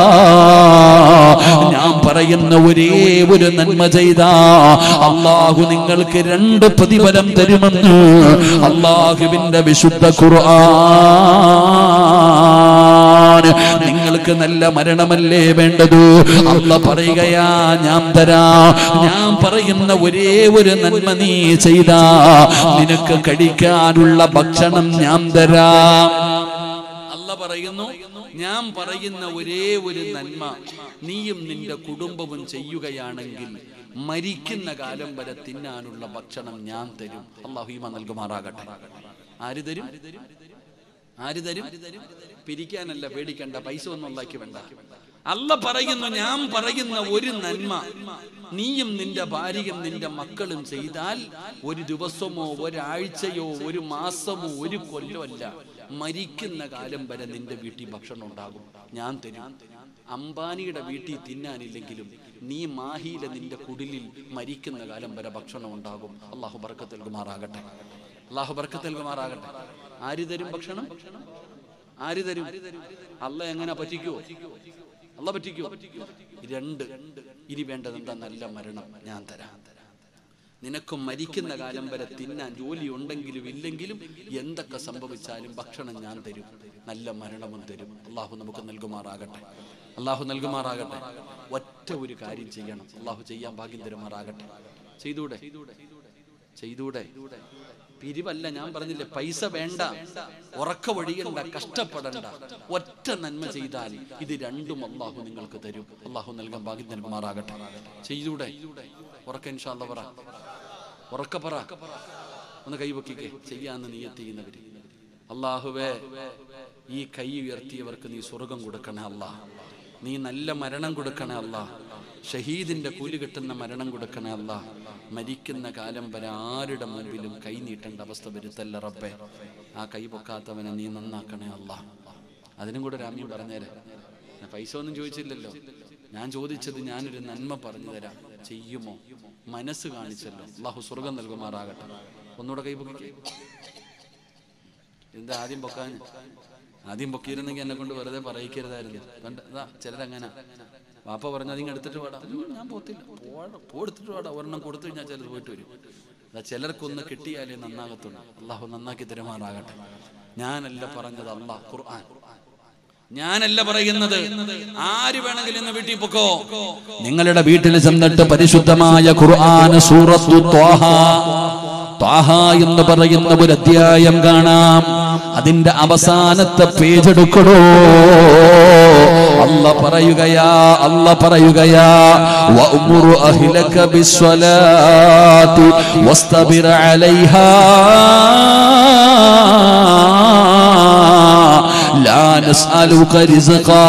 ഞാൻ പറയുന്ന ഒരേ ഒരു നന്മ ചെയ്താ അള്ളാഹു നിങ്ങൾക്ക് രണ്ട് പ്രതിഫലം തരുമെന്ന് അള്ളാഹുവിന്റെ വിശുദ്ധ ഖുർആൻ നിങ്ങൾക്ക് നല്ല മരണമല്ലേ വേണ്ടത് അല്ല പറയുകയാ ഞാൻ തരാ ഞാൻ പറയുന്ന ഒരേ ഒരു നന്മ നീ ചെയ്താ നിനക്ക് കഴിക്കാനുള്ള ഭക്ഷണം ഞാൻ തരാം അല്ല പറയുന്നു ഞാൻ പറയുന്ന ഒരേ ഒരു നന്മ നീയും നിന്റെ കുടുംബവും ചെയ്യുകയാണെങ്കിൽ മരിക്കുന്ന കാലം വരെ തിന്നാനുള്ള ഭക്ഷണം ഞാൻ തരും അള്ളാഹുമ നൽകുമാറാകട്ടെ ആര് തരും ആര് തരും പിരിക്കാനല്ല പേടിക്കണ്ട പൈസ ഒന്നും ഉണ്ടാക്കി വേണ്ട അല്ല പറയുന്നു ഞാൻ പറയുന്ന ഒരു നന്മ നീയും നിന്റെ ഭാര്യയും നിന്റെ മക്കളും ചെയ്താൽ ഒരു ദിവസമോ ഒരാഴ്ചയോ ഒരു മാസമോ ഒരു കൊല്ലമല്ല മരിക്കുന്ന കാലം വരെ നിന്റെ വീട്ടിൽ ഭക്ഷണം ഉണ്ടാകും ഞാൻ തരും അംബാനിയുടെ വീട്ടിൽ തിന്നാനില്ലെങ്കിലും നീ മാഹിയിലെ നിന്റെ കുടിലിൽ മരിക്കുന്ന കാലം വരെ ഭക്ഷണം ഉണ്ടാകും അള്ളാഹു ബർക്കത്ത് നൽകുമാറാകട്ടെ അള്ളാഹു ബർക്കത്ത് നൽകുമാറാകട്ടെ ആര് തരും ഭക്ഷണം ആര് തരും അല്ല എങ്ങനെ പറ്റിക്കോ അല്ല പറ്റിക്കോ രണ്ട് ഇനി വേണ്ടത് എന്താ നല്ല മരണം ഞാൻ തരാം നിനക്കും മരിക്കുന്ന കാലം വരെ തിന്നാൻ ജോലി ഉണ്ടെങ്കിലും ഇല്ലെങ്കിലും എന്തൊക്കെ സംഭവിച്ചാലും ഭക്ഷണം ഞാൻ തരും നല്ല മരണവും തരും അള്ളാഹു നമുക്ക് നൽകുമാറാകട്ടെ അള്ളാഹു നൽകുമാറാകട്ടെ ഒറ്റ ഒരു കാര്യം ചെയ്യണം അള്ളാഹു ചെയ്യാൻ ഭാഗ്യം തരുമാറാകട്ടെ ചെയ്തൂടെ ചെയ്തൂടെ പിരിവല്ല ഞാൻ പറഞ്ഞില്ലേ പൈസ വേണ്ട ഉറക്ക വഴിയണ്ട കഷ്ടപ്പെടണ്ട ഒറ്റ നന്മ ചെയ്താൽ ഇത് രണ്ടും അള്ളാഹു നിങ്ങൾക്ക് തരും അള്ളാഹു നൽകാൻ ഭാഗ്യം നൽകുമാറാകട്ടെ ചെയ്തൂടെ ഉറക്ക ഇൻഷാല്ല പറ ഉറക്ക പറ ഒന്ന് കൈവക്കിക്കേ ചെയ്യാന്ന് നീയത്ത് ചെയ്യുന്നവര് അള്ളാഹുവേ ഈ കൈ ഉയർത്തിയവർക്ക് നീ സ്വർഗം കൊടുക്കണേ അല്ലാ നീ നല്ല മരണം കൊടുക്കണേ അല്ലാ ഷഹീദിന്റെ കൂലി കിട്ടുന്ന മരണം കൊടുക്കണേ അല്ലാ മരിക്കുന്ന കാലം വരെ ആരുടെ മുമ്പിലും കൈ നീട്ടേണ്ട അവസ്ഥ വരുത്തല്ല റബ്ബേ ആ കൈ പൊക്കാത്തവനെ നീ നന്നാക്കണേ അല്ലാ അതിനും കൂടെ രാമ്യം പറഞ്ഞേരെ ഞാൻ പൈസ ഒന്നും ചോദിച്ചില്ലല്ലോ ഞാൻ ചോദിച്ചത് ഞാനൊരു നന്മ പറഞ്ഞു തരാം ചെയ്യുമോ മനസ്സ് കാണിച്ചല്ലോ അള്ളാഹു സ്വർഗം നൽകുമാറാകട്ടെ ഒന്നുകൂടെ കൈ പൊക്കിക്കേ എന്താ ആദ്യം പൊക്കാൻ ആദ്യം പൊക്കിയിരുന്നെങ്കിൽ എന്നെ കൊണ്ട് വെറുതെ പറയിക്കരുതായിരുന്നു കണ്ട ഇതാ ചിലരങ്ങനെ വാപ്പ പറഞ്ഞു അതിങ്ങ് എടുത്തിട്ട് പാടാ ഞാൻ പോത്തില്ല പോടാ പോടുത്തിട്ട് പാടാ ഒരെണ്ണം കൊടുത്തു കഴിഞ്ഞാൽ ചിലർ പോയിട്ട് വരും അതാ ചിലർക്കൊന്ന് കിട്ടിയാലേ നന്നാകത്തുള്ളൂ അള്ളാഹു നന്നാക്കി തരുമാറാകട്ടെ ഞാനല്ല പറഞ്ഞത് അള്ളാഹ് ഖുർആൻ ഞാനല്ല പറയുന്നത് ആര് വേണമെങ്കിലും ഇന്ന് വീട്ടിൽ പൊക്കോ നിങ്ങളുടെ വീട്ടിൽ ചെന്നിട്ട് പരിശുദ്ധമായ ഖുർആൻ സൂറത്തു ത്വാഹ ത്വാഹ എന്ന് പറയുന്ന ഒരു അധ്യായം കാണാം അതിന്റെ അവസാനത്തെ പേജ് എടുക്കണോ അല്ല പറയുകയാ അല്ല പറയുകയാ വഅ്മുറു അഹ്ലക ബിസ്സലാത്തി വസ്തബിർ അലൈഹാ لا نسألك رزقا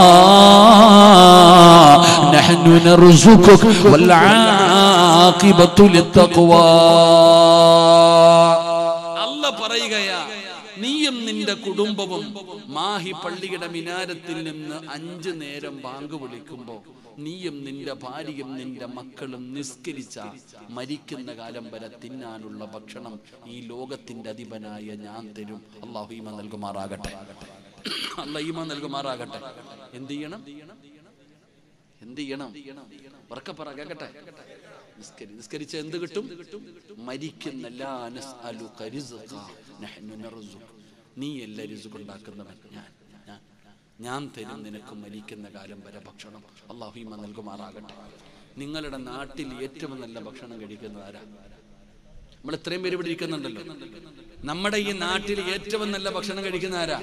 نحن نرزقك والعاقبة للتقوى അല്ല പറയുകയാ നീയും നിന്റെ നിന്റെ കുടുംബവും മാഹി പള്ളിയുടെ മിനാരത്തിൽ നിന്ന് അഞ്ചു നേരം ബാങ്ക് വിളിക്കുമ്പോ നീയും നിന്റെ ഭാര്യയും നിന്റെ മക്കളും നിസ്കരിച്ച മരിക്കുന്ന കാലം വരെ തിന്നാനുള്ള ഭക്ഷണം ഈ ലോകത്തിന്റെ അധിപനായ ഞാൻ തരും അള്ളാഹു ഈമ നൽകുമാറാകട്ടെ അല്ല ഈമ നൽകുമാറാകട്ടെ എന്ത് ചെയ്യണം എന്ത് ചെയ്യണം ഉറക്കെ പറ കേക്കട്ടെ നിസ്കരി നിസ്കരിച്ച എന്ത് കിട്ടും മരിക്കുന്ന ലാ നസ്അലുക റിസ്ഖ, നഹ്നു നർസുഖ്. നീ എല്ലാ രിസുഖ് ഉണ്ടാക്കുന്നവൻ ഞാൻ ഞാൻ ഞാൻ തരും നിനക്ക് മരിക്കുന്ന കാലം വരെ ഭക്ഷണം അള്ളാഹുമ നൽകുമാറാകട്ടെ നിങ്ങളുടെ നാട്ടിൽ ഏറ്റവും നല്ല ഭക്ഷണം കഴിക്കുന്നത് ആരാ നമ്മൾ ഇത്രയും പേര് ഇവിടെ ഇരിക്കുന്നുണ്ടല്ലോ നമ്മുടെ ഈ നാട്ടിൽ ഏറ്റവും നല്ല ഭക്ഷണം കഴിക്കുന്ന ആരാ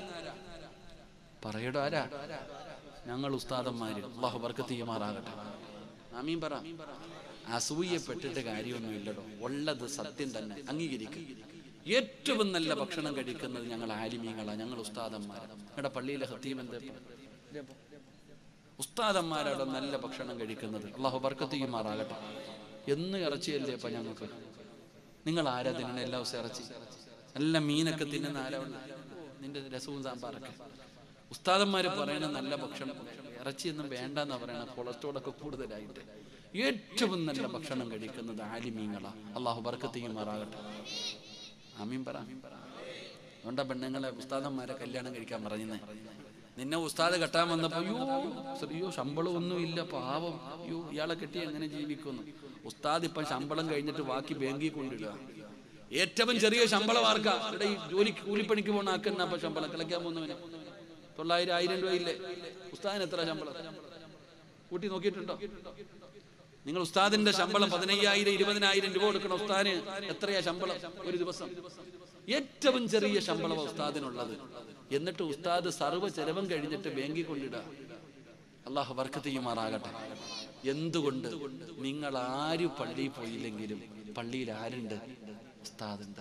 പറയടോ ആരാ ഞങ്ങൾ ഉസ്താദന്മാര് അള്ളാഹു ബർക്കത്ത് ചെയ്യുമാറാകട്ടെ ആമീൻ പറ അസൂയപ്പെട്ടിട്ട് കാര്യമൊന്നുമില്ലടോ ഉള്ളത് സത്യം തന്നെ അംഗീകരിക്കും ഏറ്റവും നല്ല ഭക്ഷണം കഴിക്കുന്നത് ഞങ്ങൾ ആലിമീങ്ങളാ ഞങ്ങൾ ഉസ്താദന്മാരാ ഞങ്ങളുടെ പള്ളിയിലെ ഹത്തീം എന്താ ഉസ്താദന്മാരാണ് നല്ല ഭക്ഷണം കഴിക്കുന്നത് അള്ളാഹു ബർക്കത്ത് ചെയ്യുമാറാകട്ടെ എന്ന് ഇറച്ചിയല്ലേ ഇപ്പൊ ഞങ്ങൾക്ക് നിങ്ങൾ ആരാ തിന്നണ എല്ലാ ദിവസവും ഇറച്ചി നല്ല മീനൊക്കെ തിന്നുന്ന ആരാ ഉള്ളത്? നിന്റെ രസവും സാമ്പാറൊക്കെ ഉസ്താദന്മാര് പറയണ നല്ല ഭക്ഷണം ഇറച്ചിയൊന്നും വേണ്ടെന്നാ പറയണ കൊളസ്ട്രോളൊക്കെ കൂടുതലായിട്ട് ഏറ്റവും നല്ല ഭക്ഷണം കഴിക്കുന്നത് ആലിമീങ്ങളാ അള്ളാഹു ബർക്കത്ത് ചെയ്യുമാറാകട്ടെ ആമീൻ പറ അതുകൊണ്ടാ പെണ്ണുങ്ങളെ ഉസ്താദന്മാരെ കല്യാണം കഴിക്കാൻ പറഞ്ഞേ നിന്നെ ഉസ്താദ് കെട്ടാൻ വന്നപ്പോ അയ്യോ അയ്യോ ശമ്പളം ഒന്നും ഇല്ല പാവം അയ്യോ ഇയാളെ കെട്ടി എങ്ങനെ ജീവിക്കുന്നു ഉസ്താദ് ഇപ്പൊ ശമ്പളം കഴിഞ്ഞിട്ട് ബാക്കി ബാങ്കിൽ കൊണ്ടിടുക ഏറ്റവും ചെറിയ ശമ്പളം ആർക്കാ ഇവിടെ ഈ ജോലി കൂലിപ്പണിക്ക് പോണ ആക്കുന്ന അപ്പൊ ശമ്പളം കളിക്കാൻ പോകുന്നവന് തൊള്ളായിരം ആയിരം രൂപ ഇല്ലേ ഉസ്താദിന് എത്ര ശമ്പളം കൂട്ടി നോക്കിയിട്ടുണ്ടോ നിങ്ങൾ ഉസ്താദിന്റെ ശമ്പളം പതിനയ്യായിരം ഇരുപതിനായിരം രൂപ കൊടുക്കണം ഉസ്താദിന് എത്രയാ ശമ്പളം ഒരു ദിവസം ഏറ്റവും ചെറിയ ശമ്പളം ഉസ്താദിനുള്ളത് എന്നിട്ട് ഉസ്താദ് സർവ്വ ചെലവും കഴിഞ്ഞിട്ട് ബാങ്കിൽ കൊണ്ടിടുക അള്ളാഹു വർക്കത്ത് ചെയ്യുമാറാകട്ടെ എന്തുകൊണ്ട് നിങ്ങൾ ആര് പള്ളിയിൽ പോയില്ലെങ്കിലും പള്ളിയിൽ ആരുണ്ട് ഉസ്താദുണ്ട്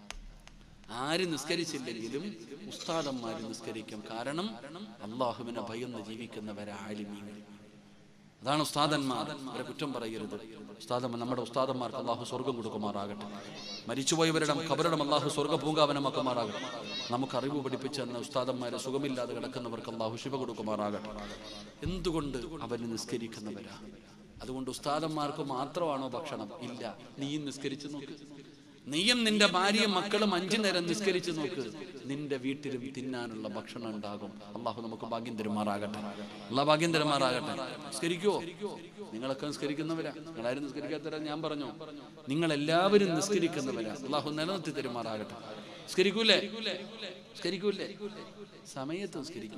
ആര് നിസ്കരിച്ചില്ലെങ്കിലും ഉസ്താദന്മാര് നിസ്കരിക്കും കാരണം അള്ളാഹുവിനെ ഭയന്ന് ജീവിക്കുന്നവരെ ആലിമീങ്ങൾ അതാണ് ഉസ്താദന്മാർ അവരെ കുറ്റം പറയരുത് ഉസ്താദന്മാർ നമ്മുടെ ഉസ്താദന്മാർക്ക് അള്ളാഹു സ്വർഗം കൊടുക്കുമാറാകട്ടെ മരിച്ചുപോയവരുടെ കബറിടം അള്ളാഹു സ്വർഗ പൂങ്കാവനമാക്കുമാറാകട്ടെ നമുക്ക് അറിവ് പഠിപ്പിച്ചു തന്ന ഉസ്താദന്മാരെ സുഖമില്ലാതെ കിടക്കുന്നവർക്ക് അള്ളാഹു ശിവ കൊടുക്കുമാറാകട്ടെ എന്തുകൊണ്ട് അവര് നിസ്കരിക്കുന്നവരാ അതുകൊണ്ട് ഉസ്താദന്മാർക്ക് മാത്രമാണോ ഭക്ഷണം ഇല്ല നീയും നിസ്കരിച്ചു നോക്ക് നീയും നിന്റെ ഭാര്യയും മക്കളും അഞ്ചു നേരം നിസ്കരിച്ചു നോക്ക് നിന്റെ വീട്ടിലും തിന്നാനുള്ള ഭക്ഷണം ഉണ്ടാകും അള്ളാഹു നമുക്ക് ഭാഗ്യം തരുമാറാകട്ടെ അള്ളാഹ് ഭാഗ്യം തരുമാറാകട്ടെ നിസ്കരിക്കുവോ നിങ്ങളൊക്കെ നിസ്കരിക്കുന്നവരാ നിങ്ങളാരും നിസ്കരിക്കാത്തവരാ ഞാൻ പറഞ്ഞു നിങ്ങൾ എല്ലാവരും നിസ്കരിക്കുന്നവരാ അള്ളാഹു നിലനിർത്തി തരുമാറാകട്ടെ നിസ്കരിക്കൂലേ നിസ്കരിക്കൂലേ സമയത്ത് നിസ്കരിക്കൂ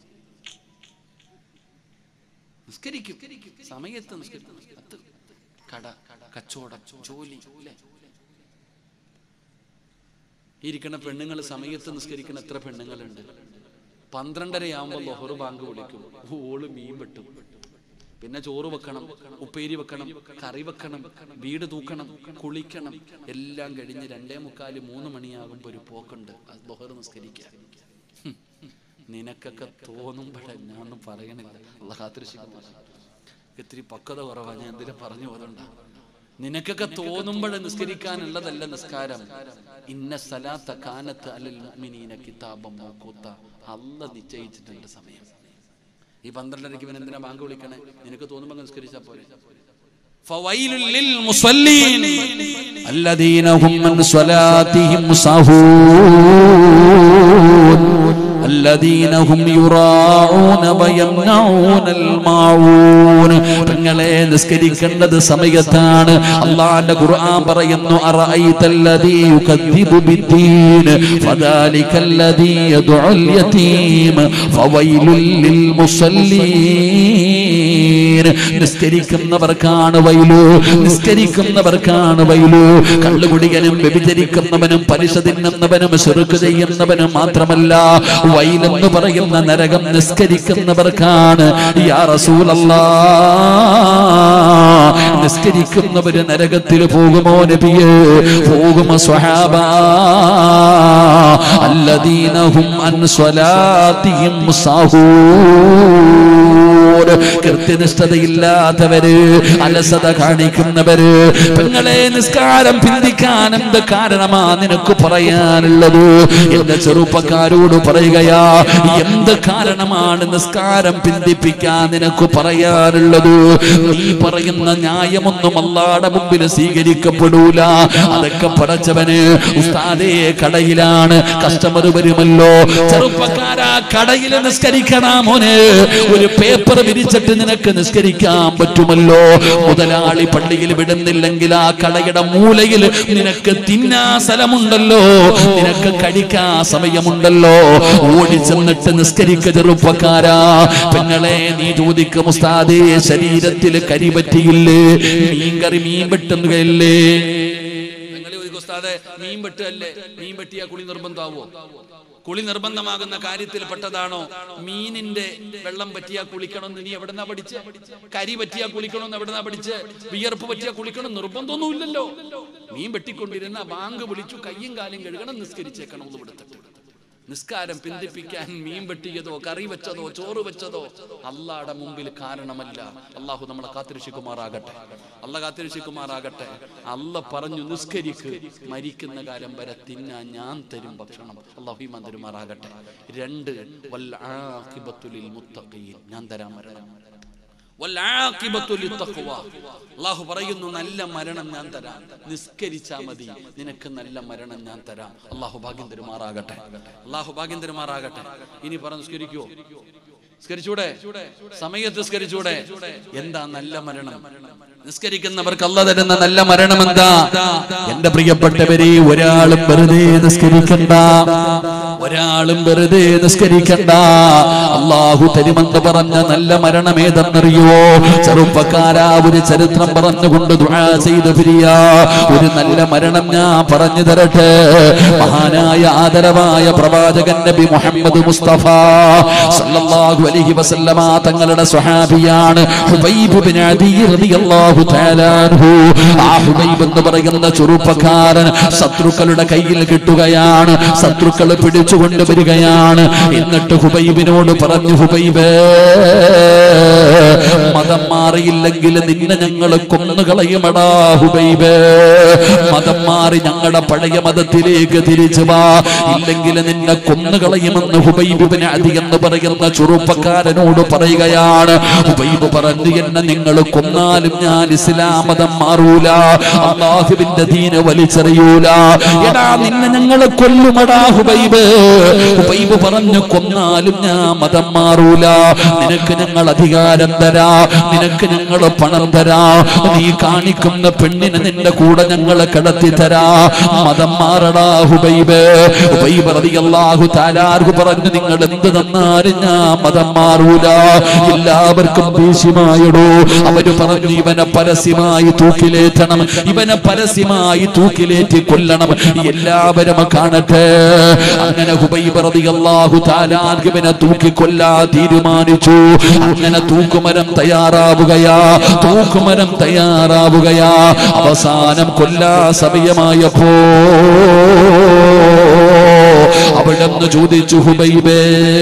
നിസ്കരിക്കും സമയത്ത് നിസ്കരിക്കും അത് കട കച്ചവടം ജോലി അല്ലേ ഇരിക്കുന്ന പെണ്ണുങ്ങൾ സമയത്ത് നിസ്കരിക്കുന്ന എത്ര പെണ്ണുങ്ങളുണ്ട് പന്ത്രണ്ടരയാകുമ്പോൾ ലൊഹറ് ബാങ്ക് വിളിക്കും ഓള് മീൻ വെട്ടും പിന്നെ ചോറ് വെക്കണം ഉപ്പേരി വെക്കണം കറി വെക്കണം വീട് തൂക്കണം കുളിക്കണം എല്ലാം കഴിഞ്ഞ് രണ്ടേ മുക്കാല് മൂന്ന് മണിയാകുമ്പോൾ ഒരു പോക്കുണ്ട് അത് ലൊഹറ് നിസ്കരിക്കുക ഹും. നിനക്കൊക്കെ തോന്നുമ്പോഴേ ഞാനൊന്നും പറയണില്ല അല്ല കാത്തിരിച്ചിരിക്കുന്നു ഇത്തിരി പക്വത കുറവാ ഞാൻ എന്തിനും പറഞ്ഞു പോകുന്നുണ്ടാ നിനക്കൊക്കെ തോന്നുമ്പോഴേ നിസ്കരിക്കാനുള്ളതല്ല നിസ്കാരം ഇന്ന സലാത്ത കാനത്ത് അലൽ മുഅ്മിനീന കിതാബം മൗഖൂത്ത അല്ല നിശ്ചയിച്ചിട്ടുണ്ട് സമയം ഈ പന്ത്രണ്ടരയ്ക്ക് ഇവൻ എന്തിനാ ബാങ്ക് വിളിക്കണേ നിനക്ക് തോന്നുമ്പോ അങ്ങ് നിസ്കരിച്ചാ പോരെ فويل للمصلين الذين هم من صلاتهم ساهون الذين هم يراعون ويمنعون الماعون പെങ്ങളെ നിസ്കരിക്കേണ്ടത് സമയത്താണ് അള്ളാന്റെ ഖുർആൻ പറയുന്നു അറഅയ്തല്ലദീ യുകദ്ദിബു ബിദ്ദീൻ ഫദാലിക്കല്ലദീ യദ്ഉൽ യതീം ഫവൈലുൽ ലിൽ മുസല്ലീൻ നിസ്കരിക്കുന്നവർക്കാണ് വൈലു നിസ്കരിക്കുന്നവർക്കാണ് വൈലു കള്ളുകുടികനും വ്യഭിചരിക്കുന്നവനും പലിശ തിന്നുന്നവനും ചെറുക്ക് ചെയ്യുന്നവനും മാത്രമല്ല വൈലെന്ന് പറയുന്ന നരകം നിസ്കരിക്കുന്നവർക്കാണ് യാ റസൂലല്ലാ നിസ്കരിക്കുന്നവര് നരകത്തിൽ പോകുമോ നബിയേ പോകുമോ സ്വഹാബ അല്ലദീനഹും അൻ സ്വലാത്തിഹിം സാഹൂ പോലും കൃത്യനിഷ്ഠതയില്ലാത്തവര് അലസത കാണിക്കുന്നവര് പെങ്ങളെ നിസ്കാരം പിന്തിക്കാൻ എന്ത് കാരണമാ നിനക്ക് പറയാനുള്ളത് എന്റെ ചെറുപ്പക്കാരോട് പറയുകയാ എന്ത് കാരണമാണ് നിസ്കാരം പിന്തിപ്പിക്കാൻ നിനക്ക് പറയാനുള്ളത് നീ പറയുന്ന ന്യായമൊന്നും അല്ലാടെ മുമ്പിൽ സ്വീകരിക്കപ്പെടൂല അതൊക്കെ പടച്ചവന് ഉസ്താദേ കടയിലാണ് കസ്റ്റമർ വരുമല്ലോ ചെറുപ്പക്കാരാ കടയിൽ നിസ്കരിക്കണ മോനെ ഒരു പേപ്പർ വിരിച്ചിട്ട് നിനക്ക് നിസ്കരിക്കാൻ പറ്റുമല്ലോ മുതലാളി പള്ളിയിൽ വിടുന്നില്ലെങ്കിൽ ആ കടയുടെ മൂലയിൽ നിനക്ക് തിന്നാ സ്ഥലമുണ്ടല്ലോ നിനക്ക് കഴിക്കാ സമയമുണ്ടല്ലോ ഓടി ചെന്നിട്ട് നിസ്കരിക്ക ചെറുപ്പക്കാരാ പെങ്ങളെ നീ ചോദിക്കും ഉസ്താദേ ശരീരത്തിൽ കരി പറ്റിയില്ലേ മീൻ കറി മീൻ വെട്ടുകയല്ലേ നിങ്ങളെ ഒരു ഉസ്താദെ മീൻ വെട്ടല്ലേ മീൻ വെട്ടിയാ കുളി നിർബന്ധമാവോ കുളി നിർബന്ധമാകുന്ന കാര്യത്തിൽ പെട്ടതാണോ മീനിന്റെ വെള്ളം പറ്റിയാ കുളിക്കണമെന്ന് നീ എവിടെന്നാ പഠിച്ച് കരി പറ്റിയാ കുളിക്കണമെന്ന് എവിടെന്നാ പഠിച്ച് വിയർപ്പ് പറ്റിയാ കുളിക്കണം നിർബന്ധമൊന്നുമില്ലല്ലോ മീൻ വെട്ടിക്കൊണ്ടിരുന്ന ബാങ്ക് വിളിച്ചു കയ്യും കാലും കഴുകണം നിസ്കരിച്ചേക്കണം ഒന്ന് വിടുത്തിട്ട് നിസ്കാരം പിന്തിപ്പിക്കാൻ മീൻ വെട്ടിയതോ കറി വെച്ചതോ ചോറ് വെച്ചതോ അള്ളാടെ മുമ്പിൽ കാരണമല്ല അള്ളാഹു നമ്മളെ കാത്തിരക്ഷിക്കുമാറാകട്ടെ അല്ല കാത്തിരക്ഷിക്കുമാറാകട്ടെ അല്ല പറഞ്ഞു നിസ്കരിക്ക് മരിക്കുന്ന കാലം വരെ തിന്നാൻ ഞാൻ തരും ഭക്ഷണം അള്ളാഹു ഈമാൻ തരുമാറാകട്ടെ രണ്ട് വൽ ആഖിബത്തുലിൽ മുത്തഖീൻ ഞാൻ തരാൻ മരണം വൽആഖിബത്തു ലിത്തഖ്വ. അള്ളാഹു പറയുന്നു നല്ല മരണം ഞാൻ തരാം നിസ്കരിച്ചാ മതി നിനക്ക് നല്ല മരണം ഞാൻ തരാം അള്ളാഹു ഭാഗ്യം തരുമാറാകട്ടെ അള്ളാഹു ഭാഗ്യം തരുമാറാകട്ടെ ഇനി പറ നിസ്കരിക്കുവോ നിസ്കരിച്ചൂടെ സമയത്ത് നിസ്കരിച്ചൂടെ എന്താ നല്ല മരണം നിസ്കരിക്കുന്നവർക്ക് അല്ല തരുന്ന നല്ല മരണം എന്താ എന്റെ പ്രിയപ്പെട്ടവരെ ഒരാളും വെറുതെ നിസ്കരിക്കണ്ട ഒരാളും വെറുതെ നിസ്കരിക്കണ്ട അള്ളാഹു തരുമെന്ന് പറഞ്ഞ നല്ല മരണം ഏതെന്നറിയോ ചെറുപ്പക്കാരാ ഒരു ചരിത്രം പറഞ്ഞുകൊണ്ട് ദുആ ചെയ്ത് പിരിയ ഒരു നല്ല മരണം ഞാൻ പറഞ്ഞു തരട്ടെ മഹാനായ ആദരവായ പ്രവാചകൻ നബി മുഹമ്മദ് മുസ്തഫ സല്ലല്ലാഹു അലൈഹി വസല്ലമ തങ്ങളുടെ സ്വഹാബിയാണ് ഹുബൈബ് ബിൻ അദി റളിയല്ലാഹു തആല അൻഹു ആ ഹുബൈബ് എന്ന് പറയുന്ന ചെറുപ്പക്കാരൻ ശത്രുക്കളുടെ കയ്യിൽ കിട്ടുകയാണ് ശത്രുക്കൾ പിടിച്ചുകൊണ്ട് വരികയാണ് എന്നിട്ട് ഹുബൈബിനോട് പറഞ്ഞു ഹുബൈബേ മതം മാറിയില്ലെങ്കിൽ നിന്നെ ഞങ്ങൾ കൊന്നുകളയുമടാ ഹുബൈബേ മതം മാറി ഞങ്ങളുടെ പഴയ മതത്തിലേക്ക് തിരിച്ചു വാ ഇല്ലെങ്കിൽ നിന്നെ കൊന്നുകളയുമെന്ന് ഹുബൈബിന് അതി എന്ന് പറയുന്ന ചെറുപ്പക്കാരനോട് പറയുകയാണ് ഹുബൈബ് പറഞ്ഞു എന്നെ നിങ്ങൾ കൊന്നാലും ഞാൻ ഇസ്ലാം മതം മാറൂല അള്ളാഹുവിന്റെ ദീന വലിച്ചെറിയൂല എടാ നിന്നെ ഞങ്ങൾ കൊല്ലുമടാ ഹുബൈബ് ഹുബൈബ് പറഞ്ഞു കൊന്നാലും ഞാൻ മതം മാറൂല നിനക്ക് ഞങ്ങൾ അധികാരം തരാ നിനക്ക് ഞങ്ങൾ പണം തരാ നീ കാണിക്കുന്ന പെണ്ണിനെ നിന്റെ കൂടെ ഞങ്ങൾ കിടത്തി തരാ മതം മാറടാ ഹുബൈബ് ഹുബൈബ് റളിയല്ലാഹു തആലാഹു പറഞ്ഞു നിങ്ങൾ എന്ത് തന്നാലും ഞാൻ മതം മാറൂല എല്ലാവർക്കും ദേഷ്യമായടോ അവര് പറഞ്ഞു ഇവനെ പരസ്യമായി തൂക്കിലേറ്റണം ഇവനെ പരസ്യമായി തൂക്കിലേറ്റി കൊല്ലണം എല്ലാവരും കാണട്ടെ അങ്ങനെ ഹുബൈബ് റളിയല്ലാഹു തആലാഹു ഇവനെ തൂക്കി കൊല്ലാ തീരുമാനിച്ചു അങ്ങനെ തൂക്കുമരം തയ്യാറാവുകയാ തൂക്കുമരം തയ്യാറാവുകയാ അവസാനം കൊല്ലാ സമയമായപ്പോ അവിടെന്ന് ചോദിച്ചു ഹുബൈബേ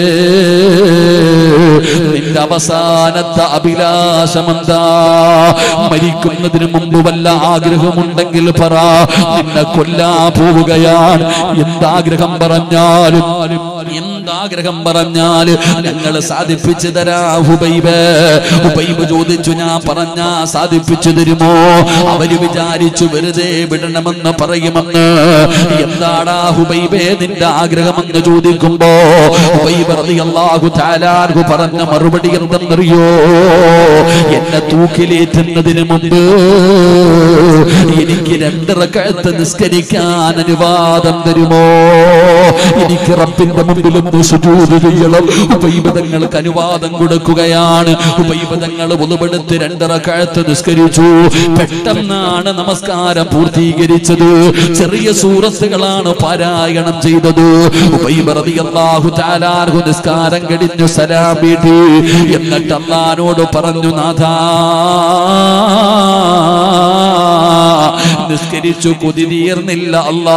നിന്റെ അവസാനത്തെ അഭിലാഷമെന്താ മരിക്കുന്നതിന് മുമ്പ് വല്ല ആഗ്രഹമുണ്ടെങ്കിൽ പറ നിന്നെ കൊല്ലാ പോവുകയാണ് എന്താഗ്രഹം പറഞ്ഞാലും എന്താഗ്രഹം പറഞ്ഞാല് ഞങ്ങൾ സാധിപ്പിച്ചു തരാ ഹുബൈബ് ഹുബൈബ് ചോദിച്ചു ഞാൻ പറഞ്ഞ സാധിപ്പിച്ചു തരുമോ അവര് വിചാരിച്ചു വെറുതെ വിടണമെന്ന് പറയുമെന്ന് എന്താടാ ഹുബൈബേ നിന്റെ ആഗ്രഹമെന്ന് ചോദിക്കുമ്പോ ഹുബൈബ് റളിയല്ലാഹു തആലാഹു പറഞ്ഞ മറുപടി എന്തെന്നറിയോ എന്നെ തൂക്കിലേറ്റുന്നതിന് മുമ്പ് എനിക്ക് രണ്ടിറക്കഴത്ത് നിസ്കരിക്കാൻ അനുവാദം തരുമോ എനിക്ക് റബ്ബിന്റെ മുമ്പിൽ ഒന്ന് സുജൂദ് ചെയ്യണം ഉപൈബതങ്ങൾക്ക് അനുവാദം കൊടുക്കുകയാണ് ഉപൈബതങ്ങൾ ഉളുപെടുത്ത് രണ്ടിറക്കഴത്ത് നിസ്കരിച്ചു പെട്ടെന്നാണ് നമസ്കാരം പൂർത്തീകരിച്ചത് ചെറിയ സൂറത്തുകളാണ് പാരായണം ചെയ്തത് ഉബൈബ് റളിയല്ലാഹു തആലാഹു നിസ്കാരം കഴിഞ്ഞു സലാം വീട്ടി എന്നിട്ട് അള്ളാനോട് പറഞ്ഞു നാഥാ നിസ്കരിച്ചു കൊതി തീർന്നില്ല അല്ലാ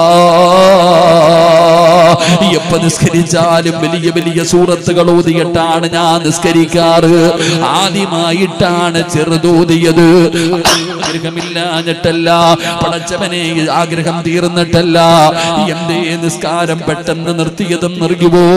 എപ്പ നിസ്കരിച്ചാലും വലിയ വലിയ സൂറത്തുകൾ ഓതിയിട്ടാണ് ഞാൻ നിസ്കരിക്കാറ് ആദ്യമായിട്ടാണ് ചെറുതോതിയത് ആഗ്രഹമില്ലാഞ്ഞിട്ടല്ല പടച്ചവനെ ആഗ്രഹം തീർന്നിട്ടല്ല എന്റെ നിസ്കാരം പെട്ടെന്ന് നിർത്തിയതും നൽകുവോ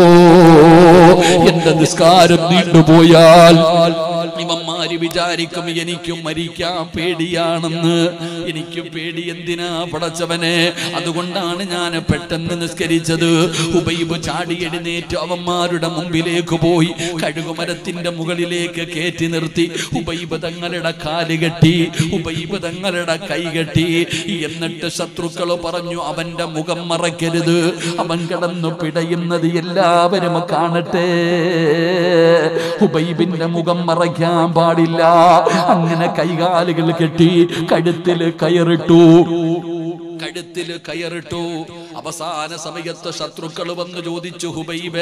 എന്റെ നിസ്കാരം നീണ്ടുപോയാൽ ഇവന്മാര് വിചാരിക്കും എനിക്കും മരിക്കാൻ പേടിയാണെന്ന് എനിക്ക് പേടി എന്തിനാ പടച്ചവനെ അതുകൊണ്ടാണ് ഞാൻ പെട്ടെന്ന് നിസ്കരിച്ചത് ഉബൈബ് ചാടി എഴുന്നേറ്റ് അവന്മാരുടെ മുമ്പിലേക്ക് പോയി കഴുകുമരത്തിന്റെ മുകളിലേക്ക് കയറ്റി നിർത്തി ഉബൈബ് തങ്ങളുടെ കാല് കെട്ടി ഉബൈബ് തങ്ങളുടെ കൈ കെട്ടി എന്നിട്ട് ശത്രുക്കൾ പറഞ്ഞു അവന്റെ മുഖം മറയ്ക്കരുത് അവൻ കിടന്നു പിടയുന്നത് എല്ലാവരും കാണട്ടെ ഉബൈബിന്റെ മുഖം മറയ്ക്കാൻ പാടില്ല അങ്ങനെ കൈകാലുകൾ കെട്ടി കഴുത്തിൽ കയറിട്ടു കഴുത്തിൽ കയറിട്ടു അവസാന സമയത്ത് ശത്രുക്കൾ വന്ന് ചോദിച്ചു ഹുബൈബേ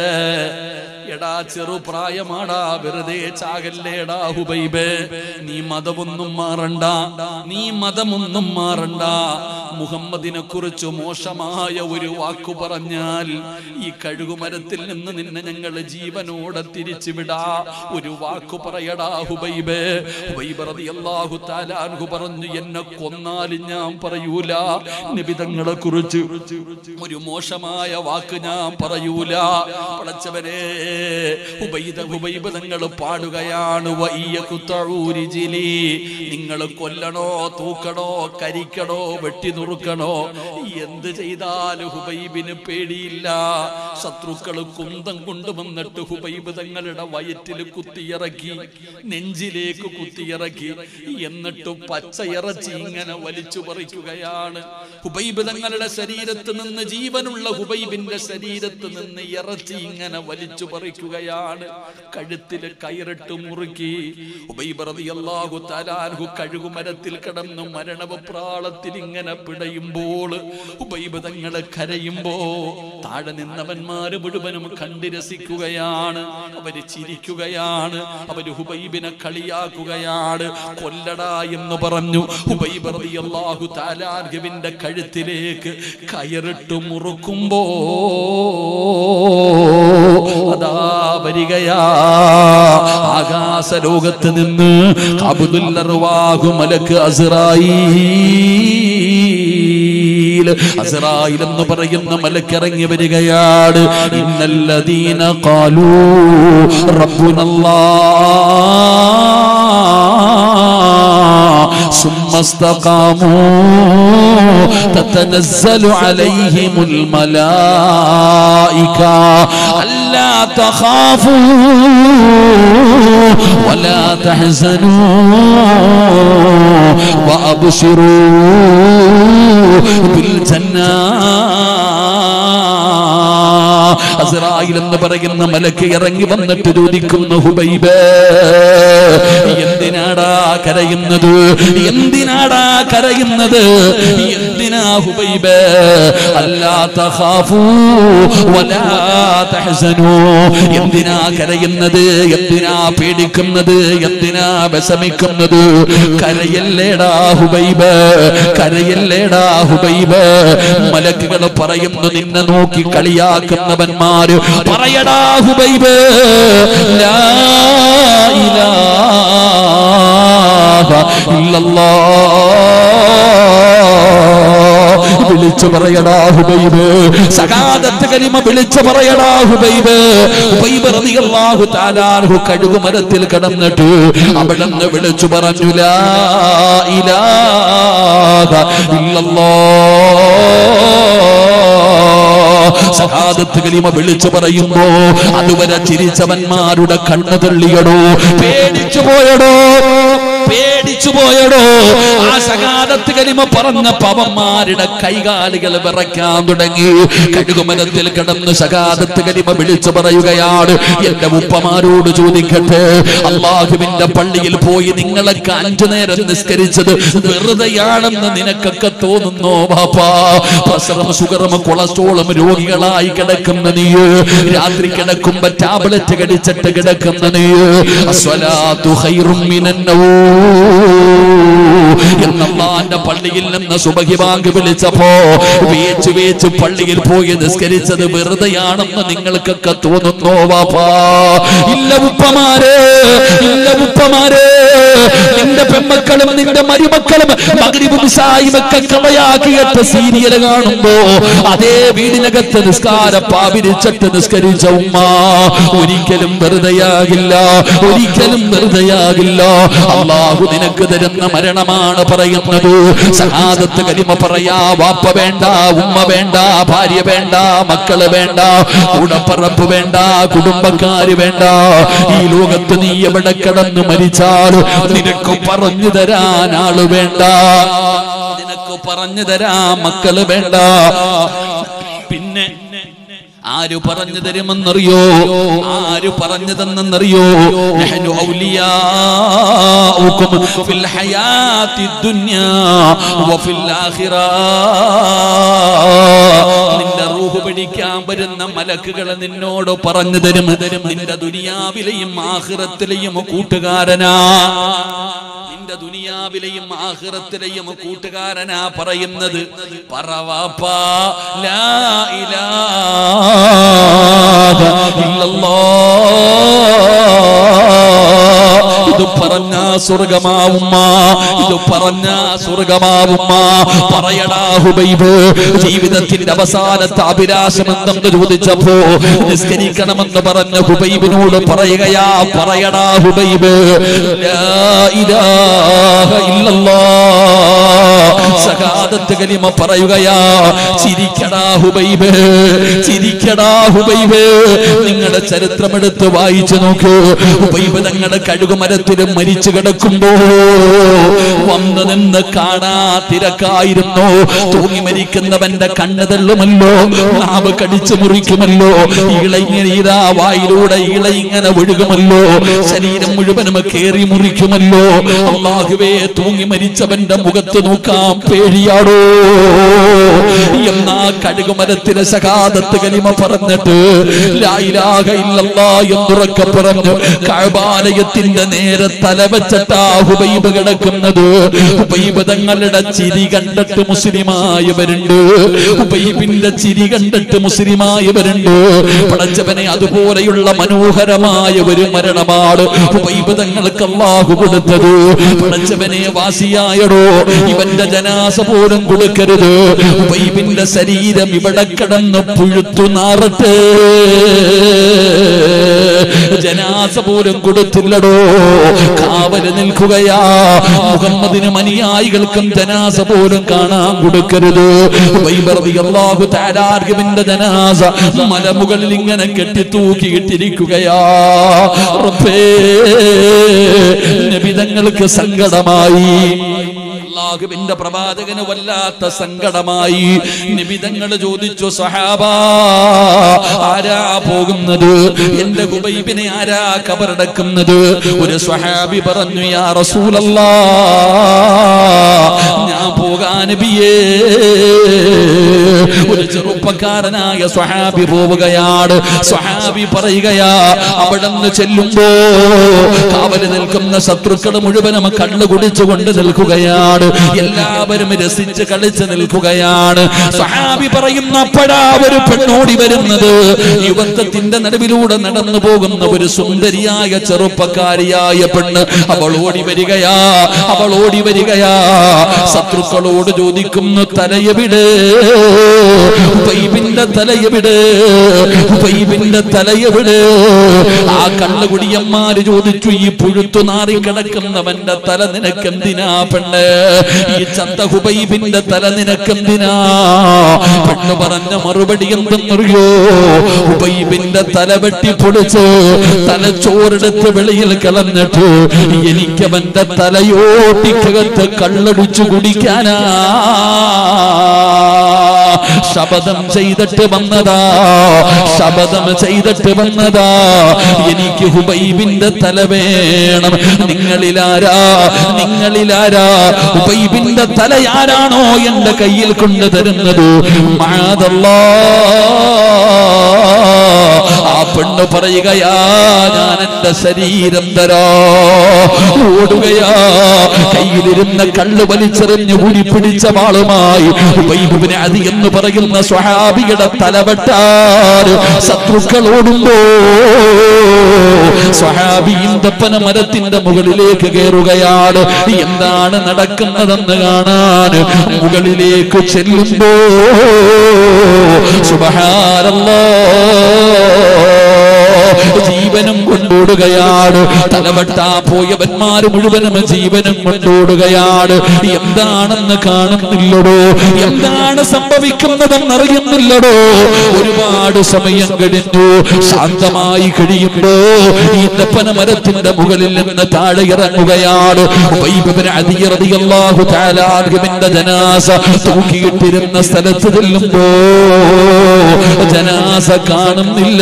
എടാ ചെറുപ്രായമാടാ വെറുതെ ചാകല്ലേടാ ഹുബൈബേ നീ മതമൊന്നും മാറണ്ട നീ മതമൊന്നും മാറണ്ട മുഹമ്മദിനെ കുറിച്ച് മോശമായ ഒരു വാക്കു പറഞ്ഞാൽ ഈ കഴുകുമരത്തിൽ നിന്ന് നിന്നെ ഞങ്ങൾ ജീവനോടെ തിരിച്ചുവിടാ ഒരു വാക്കു പറയടാ ഹുബൈബേ ഹുബൈബ് റളിയല്ലാഹു തആല അൻഹു പറഞ്ഞു എന്നെ കൊന്നാലും ഞാൻ പറയൂല നിബിതങ്ങളെ കുറിച്ച് ഒരു മോശമായ വാക്ക് ഞാൻ പറയൂല പടച്ചവനെ ഹുബൈദ ഹുബൈബ് നിങ്ങൾ പാടുകയാണ് വയ്യ കുത്തഴൂരിജിലി നിങ്ങൾ കൊല്ലണോ തൂക്കണോ കരിക്കണോ വെട്ടി നുറുക്കണോ എന്ത് ചെയ്താലും ഹുബൈബിന് പേടിയില്ല ശത്രുക്കൾ കുന്തം കൊണ്ടുവന്നിട്ട് ഹുബൈബ് തങ്ങളുടെ വയറ്റിൽ കുത്തിയിറക്കി നെഞ്ചിലേക്ക് കുത്തിയിറക്കി എന്നിട്ട് പച്ചയിറച്ചി ഇങ്ങനെ വലിച്ചു പറിക്കുകയാണ് ഹുബൈബ് തങ്ങളുടെ ശരീരത്ത് നിന്ന് ജീവനുള്ള ഹുബൈബിന്റെ ശരീരത്ത് നിന്ന് ഇറച്ചി ഇങ്ങനെ വലിച്ചു പറിക്കുകയാണ് കഴുത്തില് കയറിട്ട് മുറുക്കി ഹുബൈബ് റളിയല്ലാഹു തആലാഹു കഴുകുമരത്തിൽ കിടന്ന് മരണവപ്രാളത്തിൽ ഇങ്ങനെ പിടയുമ്പോൾ ഹുബൈബ് തങ്ങളെ കരയുമ്പോ താഴെ നിന്നവന്മാര് മുഴുവനും കണ്ടു രസിക്കുകയാണ് അവര് ചിരിക്കുകയാണ് അവര് ഹുബൈബിനെ കളിയാക്കുകയാണ് കൊല്ലടാ എന്ന് പറഞ്ഞു ഹുബൈബ് റളിയല്ലാഹു തആലാഹുവിന്റെ കഴുത്തിലേക്ക് കയറിട്ട് മുറുക്കുമ്പോ അതാ വരികയാ ആകാശ ലോകത്ത് നിന്ന് അബ്ദുല്ലർവാഹു മലക്ക് അസ്രായീൽ അസ്രായിൽ എന്ന് പറയുന്ന മലക്കിറങ്ങി വരികയാണ് ഇന്നല്ലദീന ഖാലൂ റബ്ബുനല്ലാഹ് ثم استقاموا تتنزل عليهم الملائكة ألا تخافوا ولا تحزنوا وأبشروا بالجنة അസ്രായിൽ എന്ന് പറയുന്ന മലക്ക് ഇറങ്ങി വന്നിട്ട് ചോദിക്കുന്നു ഹുബൈബേ എന്തിനാടാ കരയുന്നത് എന്തിനാടാ കരയുന്നത് എന്തിനാ ഹുബൈബേ അല്ലാ തഖാഫൂ വലാ തഹ്സനൂ എന്തിനാ കരയുന്നത് എന്തിനാ പേടിക്കുന്നത് എന്തിനാ വിഷമിക്കുന്നത് കരയല്ലേടാ ഹുബൈബ് കരയല്ലേടാ ഹുബൈബ് മലക്കുകൾ പറയുന്നു നിന്നെ നോക്കി കളിയാക്കുന്നവന്മാര് പറയടാ ഹുബൈബ് ലാ ഇലാഹ ഇല്ലല്ലാഹ് വിളിച്ചു പറയടാ ഹുബൈബ് സകാദത്ത് കലിമ വിളിച്ചു പറയടാ ഹുബൈബ് ഹുബൈബ് റളിയല്ലാഹു തആലാഹു കഴുകുമരത്തിൽ കിടന്നിട്ട് അവിടുന്ന് വിളിച്ചു പറഞ്ഞു ലാ ഇലാഹ ഇല്ലല്ലാഹ് സഹാദത്ത് കലിമ വിളിച്ചു പറയുമ്പോ അതുവരെ ചിരിച്ചവന്മാരുടെ കണ്ണു തള്ളിയടോ പേടിച്ചു പോയടോ പേടിച്ചു പോയടോ ആ സകാദത്ത് കലിമ പറഞ്ഞ പവന്മാരുടെ കൈകാലുകൾ വിറയ്ക്കാൻ തുടങ്ങി കഴുകുമരത്തിൽ കിടന്ന് സകാദത്ത് കലിമ വിളിച്ചു പറയുകയാണ് എന്റെ ഉപ്പമാരോട് ചോദിക്കട്ടെ അള്ളാഹുവിന്റെ പള്ളിയിൽ പോയി നിങ്ങളൊക്കെ അഞ്ചു നേരം നിസ്കരിച്ചത് വെറുതെയാണെന്ന് നിനക്കൊക്കെ തോന്നുന്നോ ബാപ്പാ പ്രഷറും ഷുഗറും കൊളസ്ട്രോളും രോഗികളായി കിടക്കുന്ന നീ രാത്രി കിടക്കുമ്പോ ടാബ്ലറ്റ് കടിച്ചിട്ട് കിടക്കുന്ന നീ അസ്വലാത്തു ഖൈറും മിനന്നൗം എന്നല്ലാന്റെ ഉമ്മാന്റെ പള്ളിയിൽ നിന്ന് സുബഹി ബാങ്ക് വിളിച്ചപ്പോ വേച്ച് വേച്ച് പള്ളിയിൽ പോയി നിസ്കരിച്ചത് വെറുതെയാണെന്ന് നിങ്ങൾക്കൊക്കെ തോന്നുന്നോ വാപ്പാ ഇല്ല ഉപ്പമാരെ ഇല്ല ഉപ്പമാരെ നിന്റെ പെമ്മക്കളും നിന്റെ മരുമക്കളും മകരിബും സായിമൊക്കെ കളയാക്കിയിട്ട് സീരിയൽ കാണുമ്പോ അതേ വീടിനകത്ത് നിസ്കാര പാവിരിച്ചിട്ട് നിസ്കരിച്ച ഉമ്മ ഒരിക്കലും വെറുതെയാകില്ല ഒരിക്കലും വെറുതെയാകില്ല അള്ളാഹു നിനക്ക് തരുന്ന മരണമാണ് പറയുന്നത് സഹാദത്ത് കലിമ പറയാ വാപ്പ വേണ്ട ഉമ്മ വേണ്ട ഭാര്യ വേണ്ട മക്കള് വേണ്ട കൂടപ്പറപ്പ് വേണ്ട കുടുംബക്കാര് വേണ്ട ഈ ലോകത്ത് നീ എവിടെ കിടന്നു മരിച്ചാൽ നിനക്ക് പറഞ്ഞു തരാൻ ആള് വേണ്ട നിനക്ക് പറഞ്ഞു തരാൻ മക്കള് വേണ്ട പിന്നെ ആര് പറഞ്ഞു തരുമെന്നറിയോ ആര് പറഞ്ഞു തന്നെന്നറിയോ നഹ്നു ഔലിയാഉകും ഫിൽ ഹയാത്തി ദുനിയാ വഫിൽ ആഖിറ നിന്റെ റൂഹ് പിടിക്കാൻ വരുന്ന മലക്കുകൾ നിന്നോട് പറഞ്ഞു തരും നിന്റെ ദുനിയാവിലെയും ആഖിറത്തിലെയും കൂട്ടുകാരനാ നിന്റെ ദുനിയാവിലെയും ആഖിറത്തിലെയും കൂട്ടുകാരനാ പറയുന്നത് പറവാപ്പാ ലാ ഇലാഹ ഇല്ലല്ലാഹ് ഇത് പറഞ്ഞ സ്വർഗമാവുമ്മ ഇത് പറഞ്ഞ സ്വർഗമാവുമ്മ പറയടാ ഹുബൈബ് ജീവിതത്തിന്റെ അവസാനത്തെ അഭിലാഷം എന്തെന്ന് ചോദിച്ചപ്പോ നിസ്കരിക്കണമെന്ന് പറഞ്ഞ ഹുബൈബിനോട് പറയുകയാ പറയടാ ഹുബൈബ് ലാ ഇലാഹ ഇല്ലല്ലാഹ് സകാദത്ത് കലിമ പറയുകയാ ചിരിക്കടാ ഹുബൈബ് ചിരിക്കടാ ഹുബൈബ് നിങ്ങളുടെ ചരിത്രമെടുത്ത് വായിച്ചു നോക്കൂ ഹുബൈബ് തങ്ങളുടെ കഴുകുമരത്തിലും മരിച്ചു കിടക്കുമ്പോ വന്നു നിന്ന് കാണാ തിരക്കായിരുന്നു തൂങ്ങി മരിക്കുന്നവന്റെ കണ്ണ് തള്ളുമല്ലോ നാവ് കടിച്ചു മുറിക്കുമല്ലോ ഇളയിങ്ങനെ ഇതാ വായിലൂടെ ഇള ഇങ്ങനെ ഒഴുകുമല്ലോ ശരീരം മുഴുവനും കേറി മുറിക്കുമല്ലോ അള്ളാഹുവേ തൂങ്ങി മരിച്ചവന്റെ മുഖത്ത് നോക്കാം പേടിയാടോ എന്നാ കഴുകുമരത്തിലെ സകാദത്ത് കലിമ പറഞ്ഞിട്ട് ലായിലാക ഇല്ലല്ലാ എന്നുറക്കെ പറഞ്ഞു കഴബാലയത്തിന്റെ നേരെ തലവച്ചിട്ടാ ഹുബൈബ് കിടക്കുന്നത് ഹുബൈബ് തങ്ങളുടെ ചിരി കണ്ടിട്ട് മുസ്ലിമായവരുണ്ട് ഹുബൈബിന്റെ ചിരി കണ്ടിട്ട് മുസ്ലിമായവരുണ്ട് പടച്ചവനെ അതുപോലെയുള്ള മനോഹരമായ ഒരു മരണമാണ് ഹുബൈബ് തങ്ങൾക്ക് അള്ളാഹു കൊടുത്തത് പടച്ചവനെ വാസിയായടോ ഇവന്റെ ജനാസ പോലും കൊടുക്കരുത് ഹുബൈബിന്റെ ശരീരം ഇവിടെ കിടന്ന് പുഴുത്തു നാറട്ടെ ജനാസ പോലും കൊടുത്തില്ലടോ കാവല് നിൽക്കുകയാ മുഹമ്മദിനും അനുയായികൾക്കും ജനാസ പോലും കാണാൻ കൊടുക്കരുത് അള്ളാഹു താരാർഗവിന്റെ ജനാസ മലമുകളിൽ ഇങ്ങനെ കെട്ടി തൂക്കിയിട്ടിരിക്കുകയാ റബ്ബേ നബിതങ്ങൾക്ക് സങ്കടമായി അള്ളാഹുവിന്റെ പ്രവാചകന് വല്ലാത്ത സങ്കടമായി നിബിതങ്ങൾ ചോദിച്ചു സഹാബ ആരാ പോകുന്നത് എന്റെ ഹുബൈബിനെ ആരാ കബറടക്കുന്നത് ഒരു സ്വഹാബി പറഞ്ഞു യാ റസൂലല്ലാ ഞാൻ പോകാൻ നബിയേ ഒരു ചെറുപ്പക്കാരനായ സ്വഹാബി പോവുകയാണ് സ്വഹാബി പറയുകയാ അവിടെ നിന്ന് ചെല്ലുമ്പോ കാവല് നിൽക്കുന്ന ശത്രുക്കൾ മുഴുവനും കള്ളു കുടിച്ചുകൊണ്ട് നിൽക്കുകയാണ് എല്ലാവരും രസിച്ച് കളിച്ച് നിൽക്കുകയാണ് സ്വഹാബി പറയുന്ന അപ്പോഴാ ഒരു പെണ്ണോടി വരുന്നത് യുവത്വത്തിന്റെ നടുവിലൂടെ നടന്നു പോകുന്ന ഒരു സുന്ദരിയായ ചെറുപ്പക്കാരിയായ പെണ്ണ് അവൾ ഓടി വരികയാ അവൾ ഓടി വരികയാ ശത്രുക്കളോട് ചോദിക്കുന്നു തലയവിടെ ഉബൈബിന്റെ തലയവിടെ ഉബൈബിന്റെ തലയവിടെ ആ കണ്ണുകുടിയന്മാര് ചോദിച്ചു ഈ പുഴുത്തു നാറി കിടക്കുന്നവന്റെ തല നിനക്കെന്തിനാ പെണ്ണ് ഈ ചത്ത ഹുബൈബിന്റെ തല നിനക്കെന്തിനാ പെണ്ണ് പറഞ്ഞ മറുപടി എന്തെന്നറിയോ ഹുബൈബിന്റെ തല വെട്ടി പൊളിച്ച് തലച്ചോറെടുത്ത് വെളിയിൽ കളഞ്ഞിട്ട് എനിക്കവന്റെ തലയോട്ടിക്കകത്ത് കള്ളടിച്ചു കുടിക്കാനാ ശപഥം ചെയ്തിട്ട് വന്നതാ ശപഥം ചെയ്തിട്ട് വന്നതാ എനിക്ക് ഹുബൈബിന്റെ തല വേണം നിങ്ങളിലാരാ നിങ്ങളിലാരാ ഹുബൈബിന്റെ തല ആരാണോ എന്റെ കയ്യിൽ കൊണ്ട് തരുന്നത് മാതല്ലാ ആ പെണ്ണ് പറയുകയാ ഞാൻ എന്റെ ശരീരം തരാ ഓടുകയാ കയ്യിലിരുന്ന കള്ള് വലിച്ചെറിഞ്ഞ് ഊരി പിടിച്ച വാളുമായി ഉബൈബിന് അതി എന്ന് പറയുന്ന സ്വഹാബിയുടെ തലവെട്ടാർ ശത്രുക്കൾ ഓടുമ്പോ സ്വഹാബിന്റെ പന മരത്തിന്റെ മുകളിലേക്ക് കയറുകയാണ് എന്താണ് നടക്കുന്നതെന്ന് കാണാൻ മുകളിലേക്ക് ചെല്ലുമ്പോ സുബഹാരല്ലോ ജീവനും കൊണ്ടോടുകയാണ് തലവെട്ടാ പോയവന്മാര് മുഴുവനും ജീവനും കൊണ്ടോടുകയാണ് എന്താണെന്ന് കാണുന്നില്ലടോ എന്താണ് സംഭവിക്കുന്നതെന്ന് അറിയുന്നില്ലടോ ഒരുപാട് സമയം കഴിഞ്ഞു ശാന്തമായി കഴിയുമ്പോ ഈ ദപ്പന മരത്തിന്റെ മുകളിൽ നിന്ന് താഴെ ഇറങ്ങുകയാണ് ഉബൈബിന് അദി റളിയല്ലാഹു തആല അൻഹുവിന്റെ ജനാസ തൂക്കിയിട്ടിരുന്ന സ്ഥലത്ത് ചെല്ലുമ്പോ ജനാസ കാണുന്നില്ല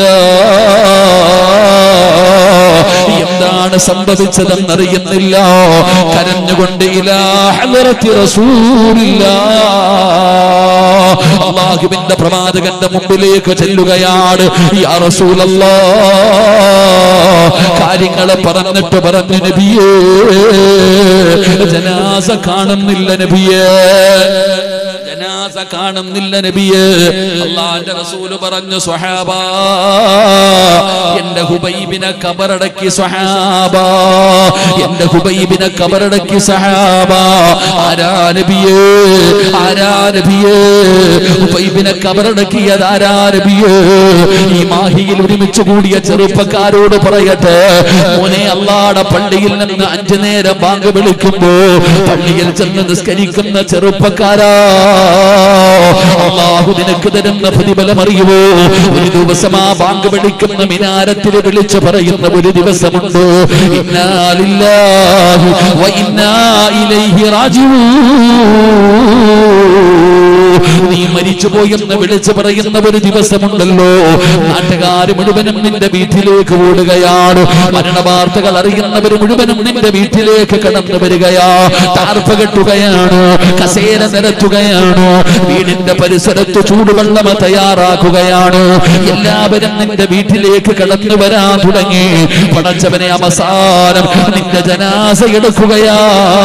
എന്താണ് സംഭവിച്ചതെന്നറിയുന്നില്ല കരഞ്ഞുകൊണ്ട് ഇലാ ഹളറത്തി റസൂലില്ല അള്ളാഹുവിന്റെ പ്രവാചകന്റെ മുമ്പിലേക്ക് ചെല്ലുകയാണ് യാ റസൂലല്ലാ കാര്യങ്ങളെ പറഞ്ഞിട്ട് പറഞ്ഞു നബിയേ ജനാസ കാണുന്നില്ല നബിയേ ജനാസ കാണുന്നില്ല നബിയേ അള്ളാന്റെ റസൂല് പറഞ്ഞു സ്വഹാബ എന്റെ ഹുബൈബിനെ കബറടക്കി സ്വഹാബ എന്റെ ഹുബൈബിനെ കബറടക്കി സഹാബ ആരാ നബിയേ ആരാ നബിയേ ഹുബൈബിനെ കബറടക്കിയത് ആരാ നബിയേ ഈ മാഹിയിൽ ഒരുമിച്ച് കൂടിയ ചെറുപ്പക്കാരോട് പറയട്ടെ മോനെ അള്ളാടെ പള്ളിയിൽ നിന്ന് അഞ്ചു നേരം ബാങ്ക് വിളിക്കുമ്പോ പള്ളിയിൽ ചെന്ന് നിസ്കരിക്കുന്ന ചെറുപ്പക്കാരാ അള്ളാഹു നിനക്ക് തരുന്ന പ്രതിഫലം അറിയുമോ ഒരു ദിവസം ആ ബാങ്ക് വിളിക്കുന്ന മിനാരത്തിൽ വിളിച്ചു പറയുന്ന ഒരു ദിവസമുണ്ട് ഇന്നാലില്ലാഹി വ ഇന്നാ ഇലൈഹി റാജിഊൻ നീ മരിച്ചുപോയെന്ന് വിളിച്ചു പറയുന്ന ഒരു ദിവസമുണ്ടല്ലോ നാട്ടുകാർ മുഴുവനും നിന്റെ വീട്ടിലേക്ക് ഓടുകയാണ് മരണ വാർത്തകൾ അറിയുന്നവർ മുഴുവനും നിന്റെ വീട്ടിലേക്ക് കടന്നു വരികയാ ടാർപ്പ കെട്ടുകയാണ് കസേര നിരത്തുകയാണ് വീടിന്റെ പരിസരത്ത് ചൂടുവെള്ളം തയ്യാറാക്കുകയാണ് എല്ലാവരും നിന്റെ വീട്ടിലേക്ക് കടന്നു വരാൻ തുടങ്ങി പടച്ചവനെ അവസാനം നിന്റെ ജനാസ എടുക്കുകയാ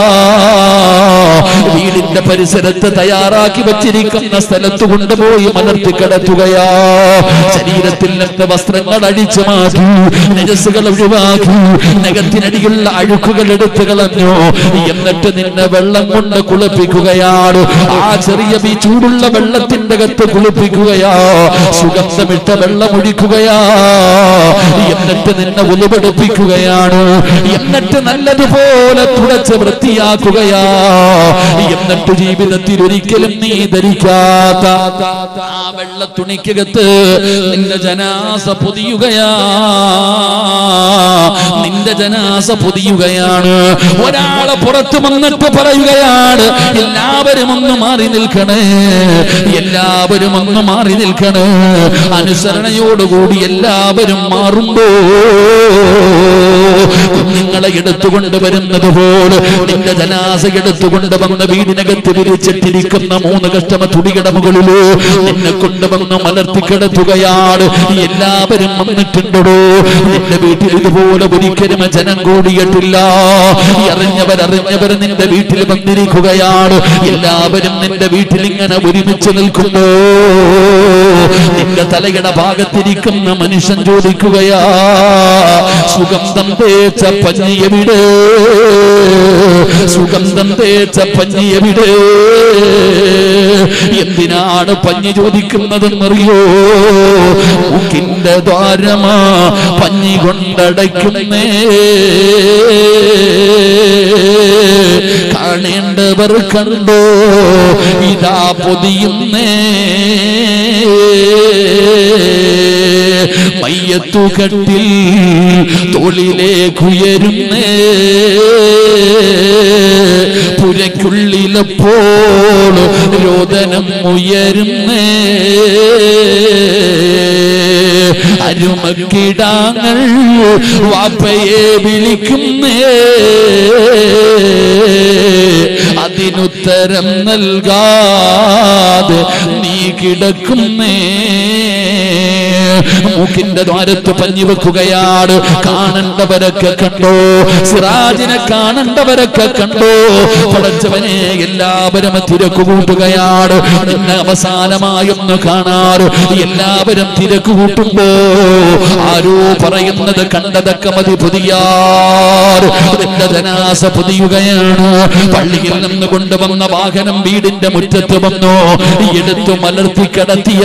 വീടിന്റെ പരിസരത്ത് തയ്യാറാക്കി വച്ചിരിക്കുന്ന സ്ഥലത്ത് കൊണ്ടുപോയി മലർത്തി കിടത്തുകയാ ശരീരത്തിൽ നിന്ന് വസ്ത്രങ്ങൾ അഴിച്ചു മാറ്റി നജസ്സുകൾ ഒഴിവാക്കി നഖത്തിനടിയുള്ള അഴുക്കുകൾ എടുത്തു കളഞ്ഞു എന്നിട്ട് നിന്നെ വെള്ളം കൊണ്ട് കുളിപ്പിക്കുകയാണ് ആ ചെറിയ ഈ ചൂടുള്ള വെള്ളത്തിന്റെ അകത്ത് കുളിപ്പിക്കുകയാ സുഗന്ധമിട്ട വെള്ളം ഒഴിക്കുകയാ എന്നിട്ട് നിന്നെ ഉലുപെടുപ്പിക്കുകയാണ് എന്നിട്ട് നല്ലതുപോലെ തുടച്ച് വൃത്തിയാക്കുകയാ എന്നിട്ട് ജീവിതത്തിൽ ഒരിക്കലും നീ ധരിക്കാത്ത ആ വെള്ള തുണിക്കകത്ത് നിന്റെ ജനാസ പൊതിയുകയാ നിന്റെ ജനാസ പൊതിയുകയാണ് ഒരാളെ പുറത്തു വന്നിട്ട് പറയുകയാണ് എല്ലാവരും ഒന്ന് മാറി നിൽക്കണേ എല്ലാവരും ഒന്ന് മാറി നിൽക്കണേ അനുസരണയോടുകൂടി എല്ലാവരും മാറുമ്പോ കുഞ്ഞുങ്ങളെ എടുത്തുകൊണ്ട് വരുന്നത് പോലെ നിന്റെ ജനാസ എടുത്തുകൊണ്ട് വന്ന വീടിനകത്ത് വിരിച്ചിട്ടിരിക്കുന്ന മൂന്ന് കഷ്ടമ തുടിയുടെ മുകളില് നിന്നെ കൊണ്ടുവന്ന് മലർത്തി കിടത്തുകയാണ് എല്ലാവരും വന്നിട്ടുണ്ടോ നിന്റെ വീട്ടിൽ ഇതുപോലെ ഒരിക്കലും ജനം കൂടിയിട്ടില്ല അറിഞ്ഞവർ അറിഞ്ഞവർ നിന്റെ വീട്ടിൽ വന്നിരിക്കുകയാണ് എല്ലാവരും നിന്റെ വീട്ടിൽ ഇങ്ങനെ ഒരുമിച്ച് നിൽക്കുമ്പോ നിന്റെ തലയുടെ ഭാഗത്തിരിക്കുന്ന മനുഷ്യൻ ചോദിക്കുകയാ സുഗന്ധം തേച്ച പഞ്ഞിയവിടെ സുഗന്ധം തേച്ച പഞ്ഞിയവിടെ എന്തിനാണ് പഞ്ഞി ചോദിക്കുന്നതെന്നറിയോ മൂക്കിന്റെ ദ്വാരമാ പഞ്ഞി കൊണ്ടടയ്ക്കുന്നേ കാണേണ്ടവർ കണ്ടോ ഇതാ പൊതിയുന്നേ മയ്യത്തുകട്ടിൽ തോളിലേക്കുയരുന്നേ പുരയ്ക്കുള്ളിലപ്പോൾ രോദനം ഉയരുന്നേ അരുമക്കിടാങ്ങൾ വാപ്പയെ വിളിക്കുന്നേ അതിനുത്തരം നൽകാതെ നീ കിടക്കുന്നേ മൂക്കിന്റെ ദ്വാരത്ത് പഞ്ഞി വെക്കുകയാണ് കാണേണ്ടവരൊക്കെ കണ്ടോ സിറാജിനെ കാണേണ്ടവരൊക്കെ കണ്ടോ പടച്ചവനെ എല്ലാവരും തിരക്ക് കൂട്ടുകയാണ് നിന്നെ അവസാനമായൊന്ന് കാണാറ് എല്ലാവരും തിരക്ക് കൂട്ടുമ്പോ ആരോ പറയുന്നത് കണ്ടതൊക്കെ മതി പുതിയാറ് നിന്റെ ജനാസ പുതിയുകയാണ് പള്ളിയിൽ നിന്ന് കൊണ്ടുവന്ന വാഹനം വീടിന്റെ മുറ്റത്ത് വന്നു എടുത്തു മലർത്തി കിടത്തിയ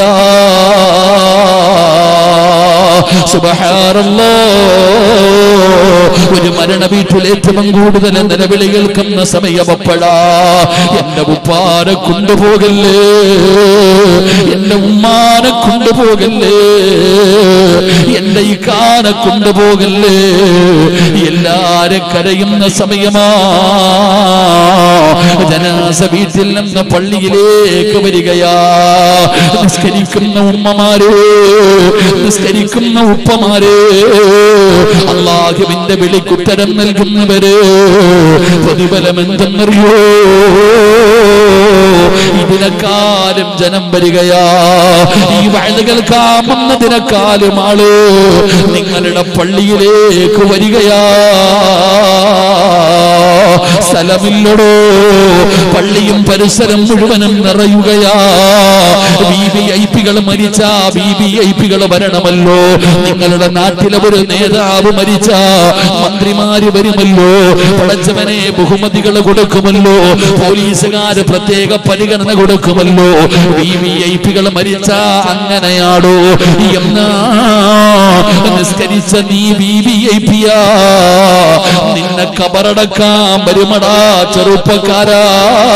സുബഹാറല്ലോ ഒരു മരണ വീട്ടിൽ ഏറ്റവും കൂടുതൽ നിലവിളി കേൾക്കുന്ന സമയമപ്പോഴാ എന്റെ ഉപ്പാനെ കൊണ്ടുപോകല്ലേ എന്റെ ഉമ്മാനെ കൊണ്ടുപോകല്ലേ എന്റെ ഈ കാനെ കൊണ്ടുപോകല്ലേ എല്ലാരും കരയുന്ന സമയമാ ജനാസ വീട്ടിൽ നിന്ന് പള്ളിയിലേക്ക് വരികയാ നിസ്കരിക്കുന്ന ഉമ്മമാരെ നിസ്കരിക്കുന്ന ഉപ്പമാരെ അള്ളാഹുവിന്റെ വിളിക്കുത്തരം നൽകുന്നവര് പ്രതിഫലം എന്തെന്നറിയോ ഇതിനെക്കാളും ജനം വരികയാ ഈ വഴുതുകൾ കാമുന്നതിനെക്കാളും ആള് നിങ്ങളുടെ പള്ളിയിലേക്ക് വരികയാ സ്ഥലമില്ലടോ പള്ളിയും പരിസരം മുഴുവനും നിറയുകയാ ബി ബി ഐ പികൾ മരിച്ച ബി ബി ഐ പികൾ വരണമല്ലോ നിങ്ങളുടെ നാട്ടിലെ ഒരു നേതാവ് മരിച്ച മന്ത്രിമാര് വരുമല്ലോ പടച്ചവനെ ബഹുമതികൾ കൊടുക്കുമല്ലോ പോലീസുകാര് പ്രത്യേക പരിഗണന കൊടുക്കുമല്ലോ ബി വി ഐ പികൾ മരിച്ച അങ്ങനെയാടോ എന്നാ നിസ്കരിച്ച നീ ബി വി ഐ പിയാ നിന്നെ കബറടക്കാൻ വരുമടാ ചെറുപ്പക്കാരാ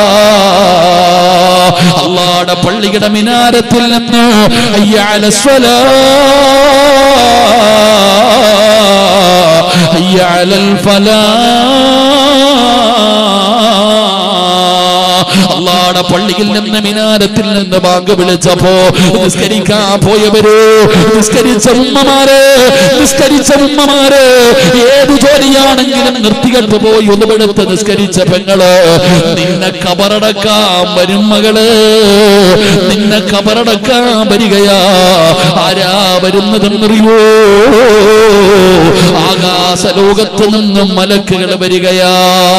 അള്ളാടെ പള്ളിയുടെ മിനാരത്തിൽ നിന്ന് അയ്യാല സ്വലാ അയ്യാലൽ ഫലാ അള്ളാടെ പള്ളിയിൽ നിന്ന് മിനാരത്തിൽ നിന്ന് ബാങ്ക് വിളിച്ചപ്പോ നിസ്കരിക്കാൻ പോയവര് നിസ്കരിച്ച ഉമ്മമാര് നിസ്കരിച്ച ഉമ്മമാര് ഏത് ജോലിയാണെങ്കിലും നിർത്തികെട്ട് പോയി ഒന്നുപെടുത്ത് നിസ്കരിച്ച പെങ്ങള് നിന്നെ കബറടക്കാൻ വരും മകള് നിന്നെ കബറടക്കാൻ വരികയാ ആരാ വരുന്നതെന്നറിയോ ആകാശ ലോകത്ത് നിന്നും മലക്കുകൾ വരികയാ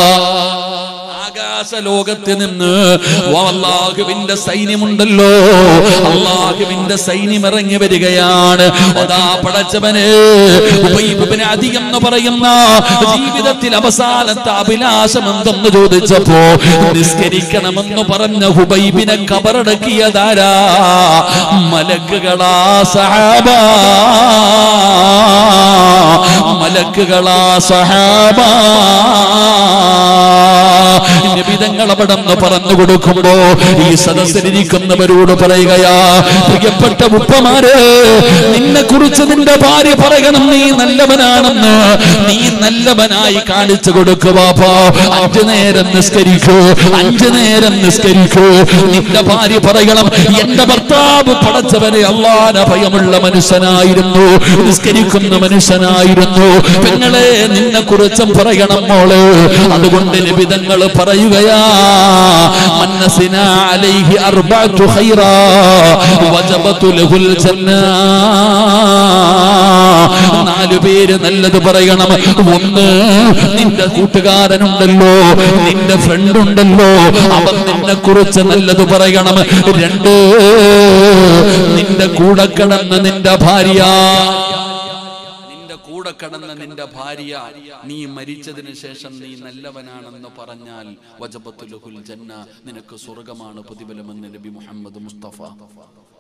ആകാശ ലോകത്ത് നിന്ന് അള്ളാഹുവിന്റെ സൈന്യമുണ്ടല്ലോ അള്ളാഹുവിന്റെ സൈന്യം ഇറങ്ങി വരികയാണ് അതാ പടച്ചവന് ഉബൈബിന് അധികം എന്ന് പറയുന്ന ജീവിതത്തിൽ അവസാനത്തെ അഭിലാഷം എന്തെന്ന് ചോദിച്ചപ്പോ നിസ്കരിക്കണമെന്ന് പറഞ്ഞ ഹുബൈബിനെ കബറടക്കിയതാരാ മലക്കുകളാ സഹാബ മലക്കുകളാ സഹാബ നിബിതങ്ങൾ അവിടെന്ന് പറഞ്ഞു കൊടുക്കുമ്പോ ഈ സദസ്സിലിരിക്കുന്നവരോട് പറയുകയാ പ്രിയപ്പെട്ട ഉപ്പമാര് നിന്നെ കുറിച്ച് നിന്റെ ഭാര്യ പറയണം നീ നല്ലവനാണെന്ന് നീ നല്ലവനായി കാണിച്ചു കൊടുക്കുവാപ്പോ അഞ്ചു നേരം നിസ്കരിക്കൂ അഞ്ചു നേരം നിസ്കരിക്കൂ നിന്റെ ഭാര്യ പറയണം എന്റെ ഭർത്താവ് പടച്ചവനെ അള്ളാന ഭയമുള്ള മനുഷ്യനായിരുന്നു നിസ്കരിക്കുന്ന മനുഷ്യനായിരുന്നു പെങ്ങളെ നിന്നെ കുറിച്ചും പറയണം മോള് അതുകൊണ്ട് നിബിതങ്ങൾ പറയുകയാ മന്നസിന അലൈഹി അർബഅതു ഖൈറാ വജബതു ലഹുൽ ജന്ന നാലു പേര് നല്ലത് പറയണം ഒന്ന് നിന്റെ കൂട്ടുകാരനുണ്ടല്ലോ നിന്റെ ഫ്രണ്ട് ഉണ്ടല്ലോ അവൻ നിന്നെ കുറിച്ച് നല്ലത് പറയണം രണ്ട് നിന്റെ കൂടെ കിടന്ന നിന്റെ ഭാര്യ നിന്റെ കൂടെ കടന്ന നിന്റെ ഭാര്യ നീ മരിച്ചതിന് ശേഷം നീ നല്ലവനാണെന്ന് പറഞ്ഞാൽ വജബത്തുലുഹുൽ ജന്ന നിനക്ക് സ്വർഗമാണ് പ്രതിഫലമെന്ന് നബി മുഹമ്മദ് മുസ്തഫ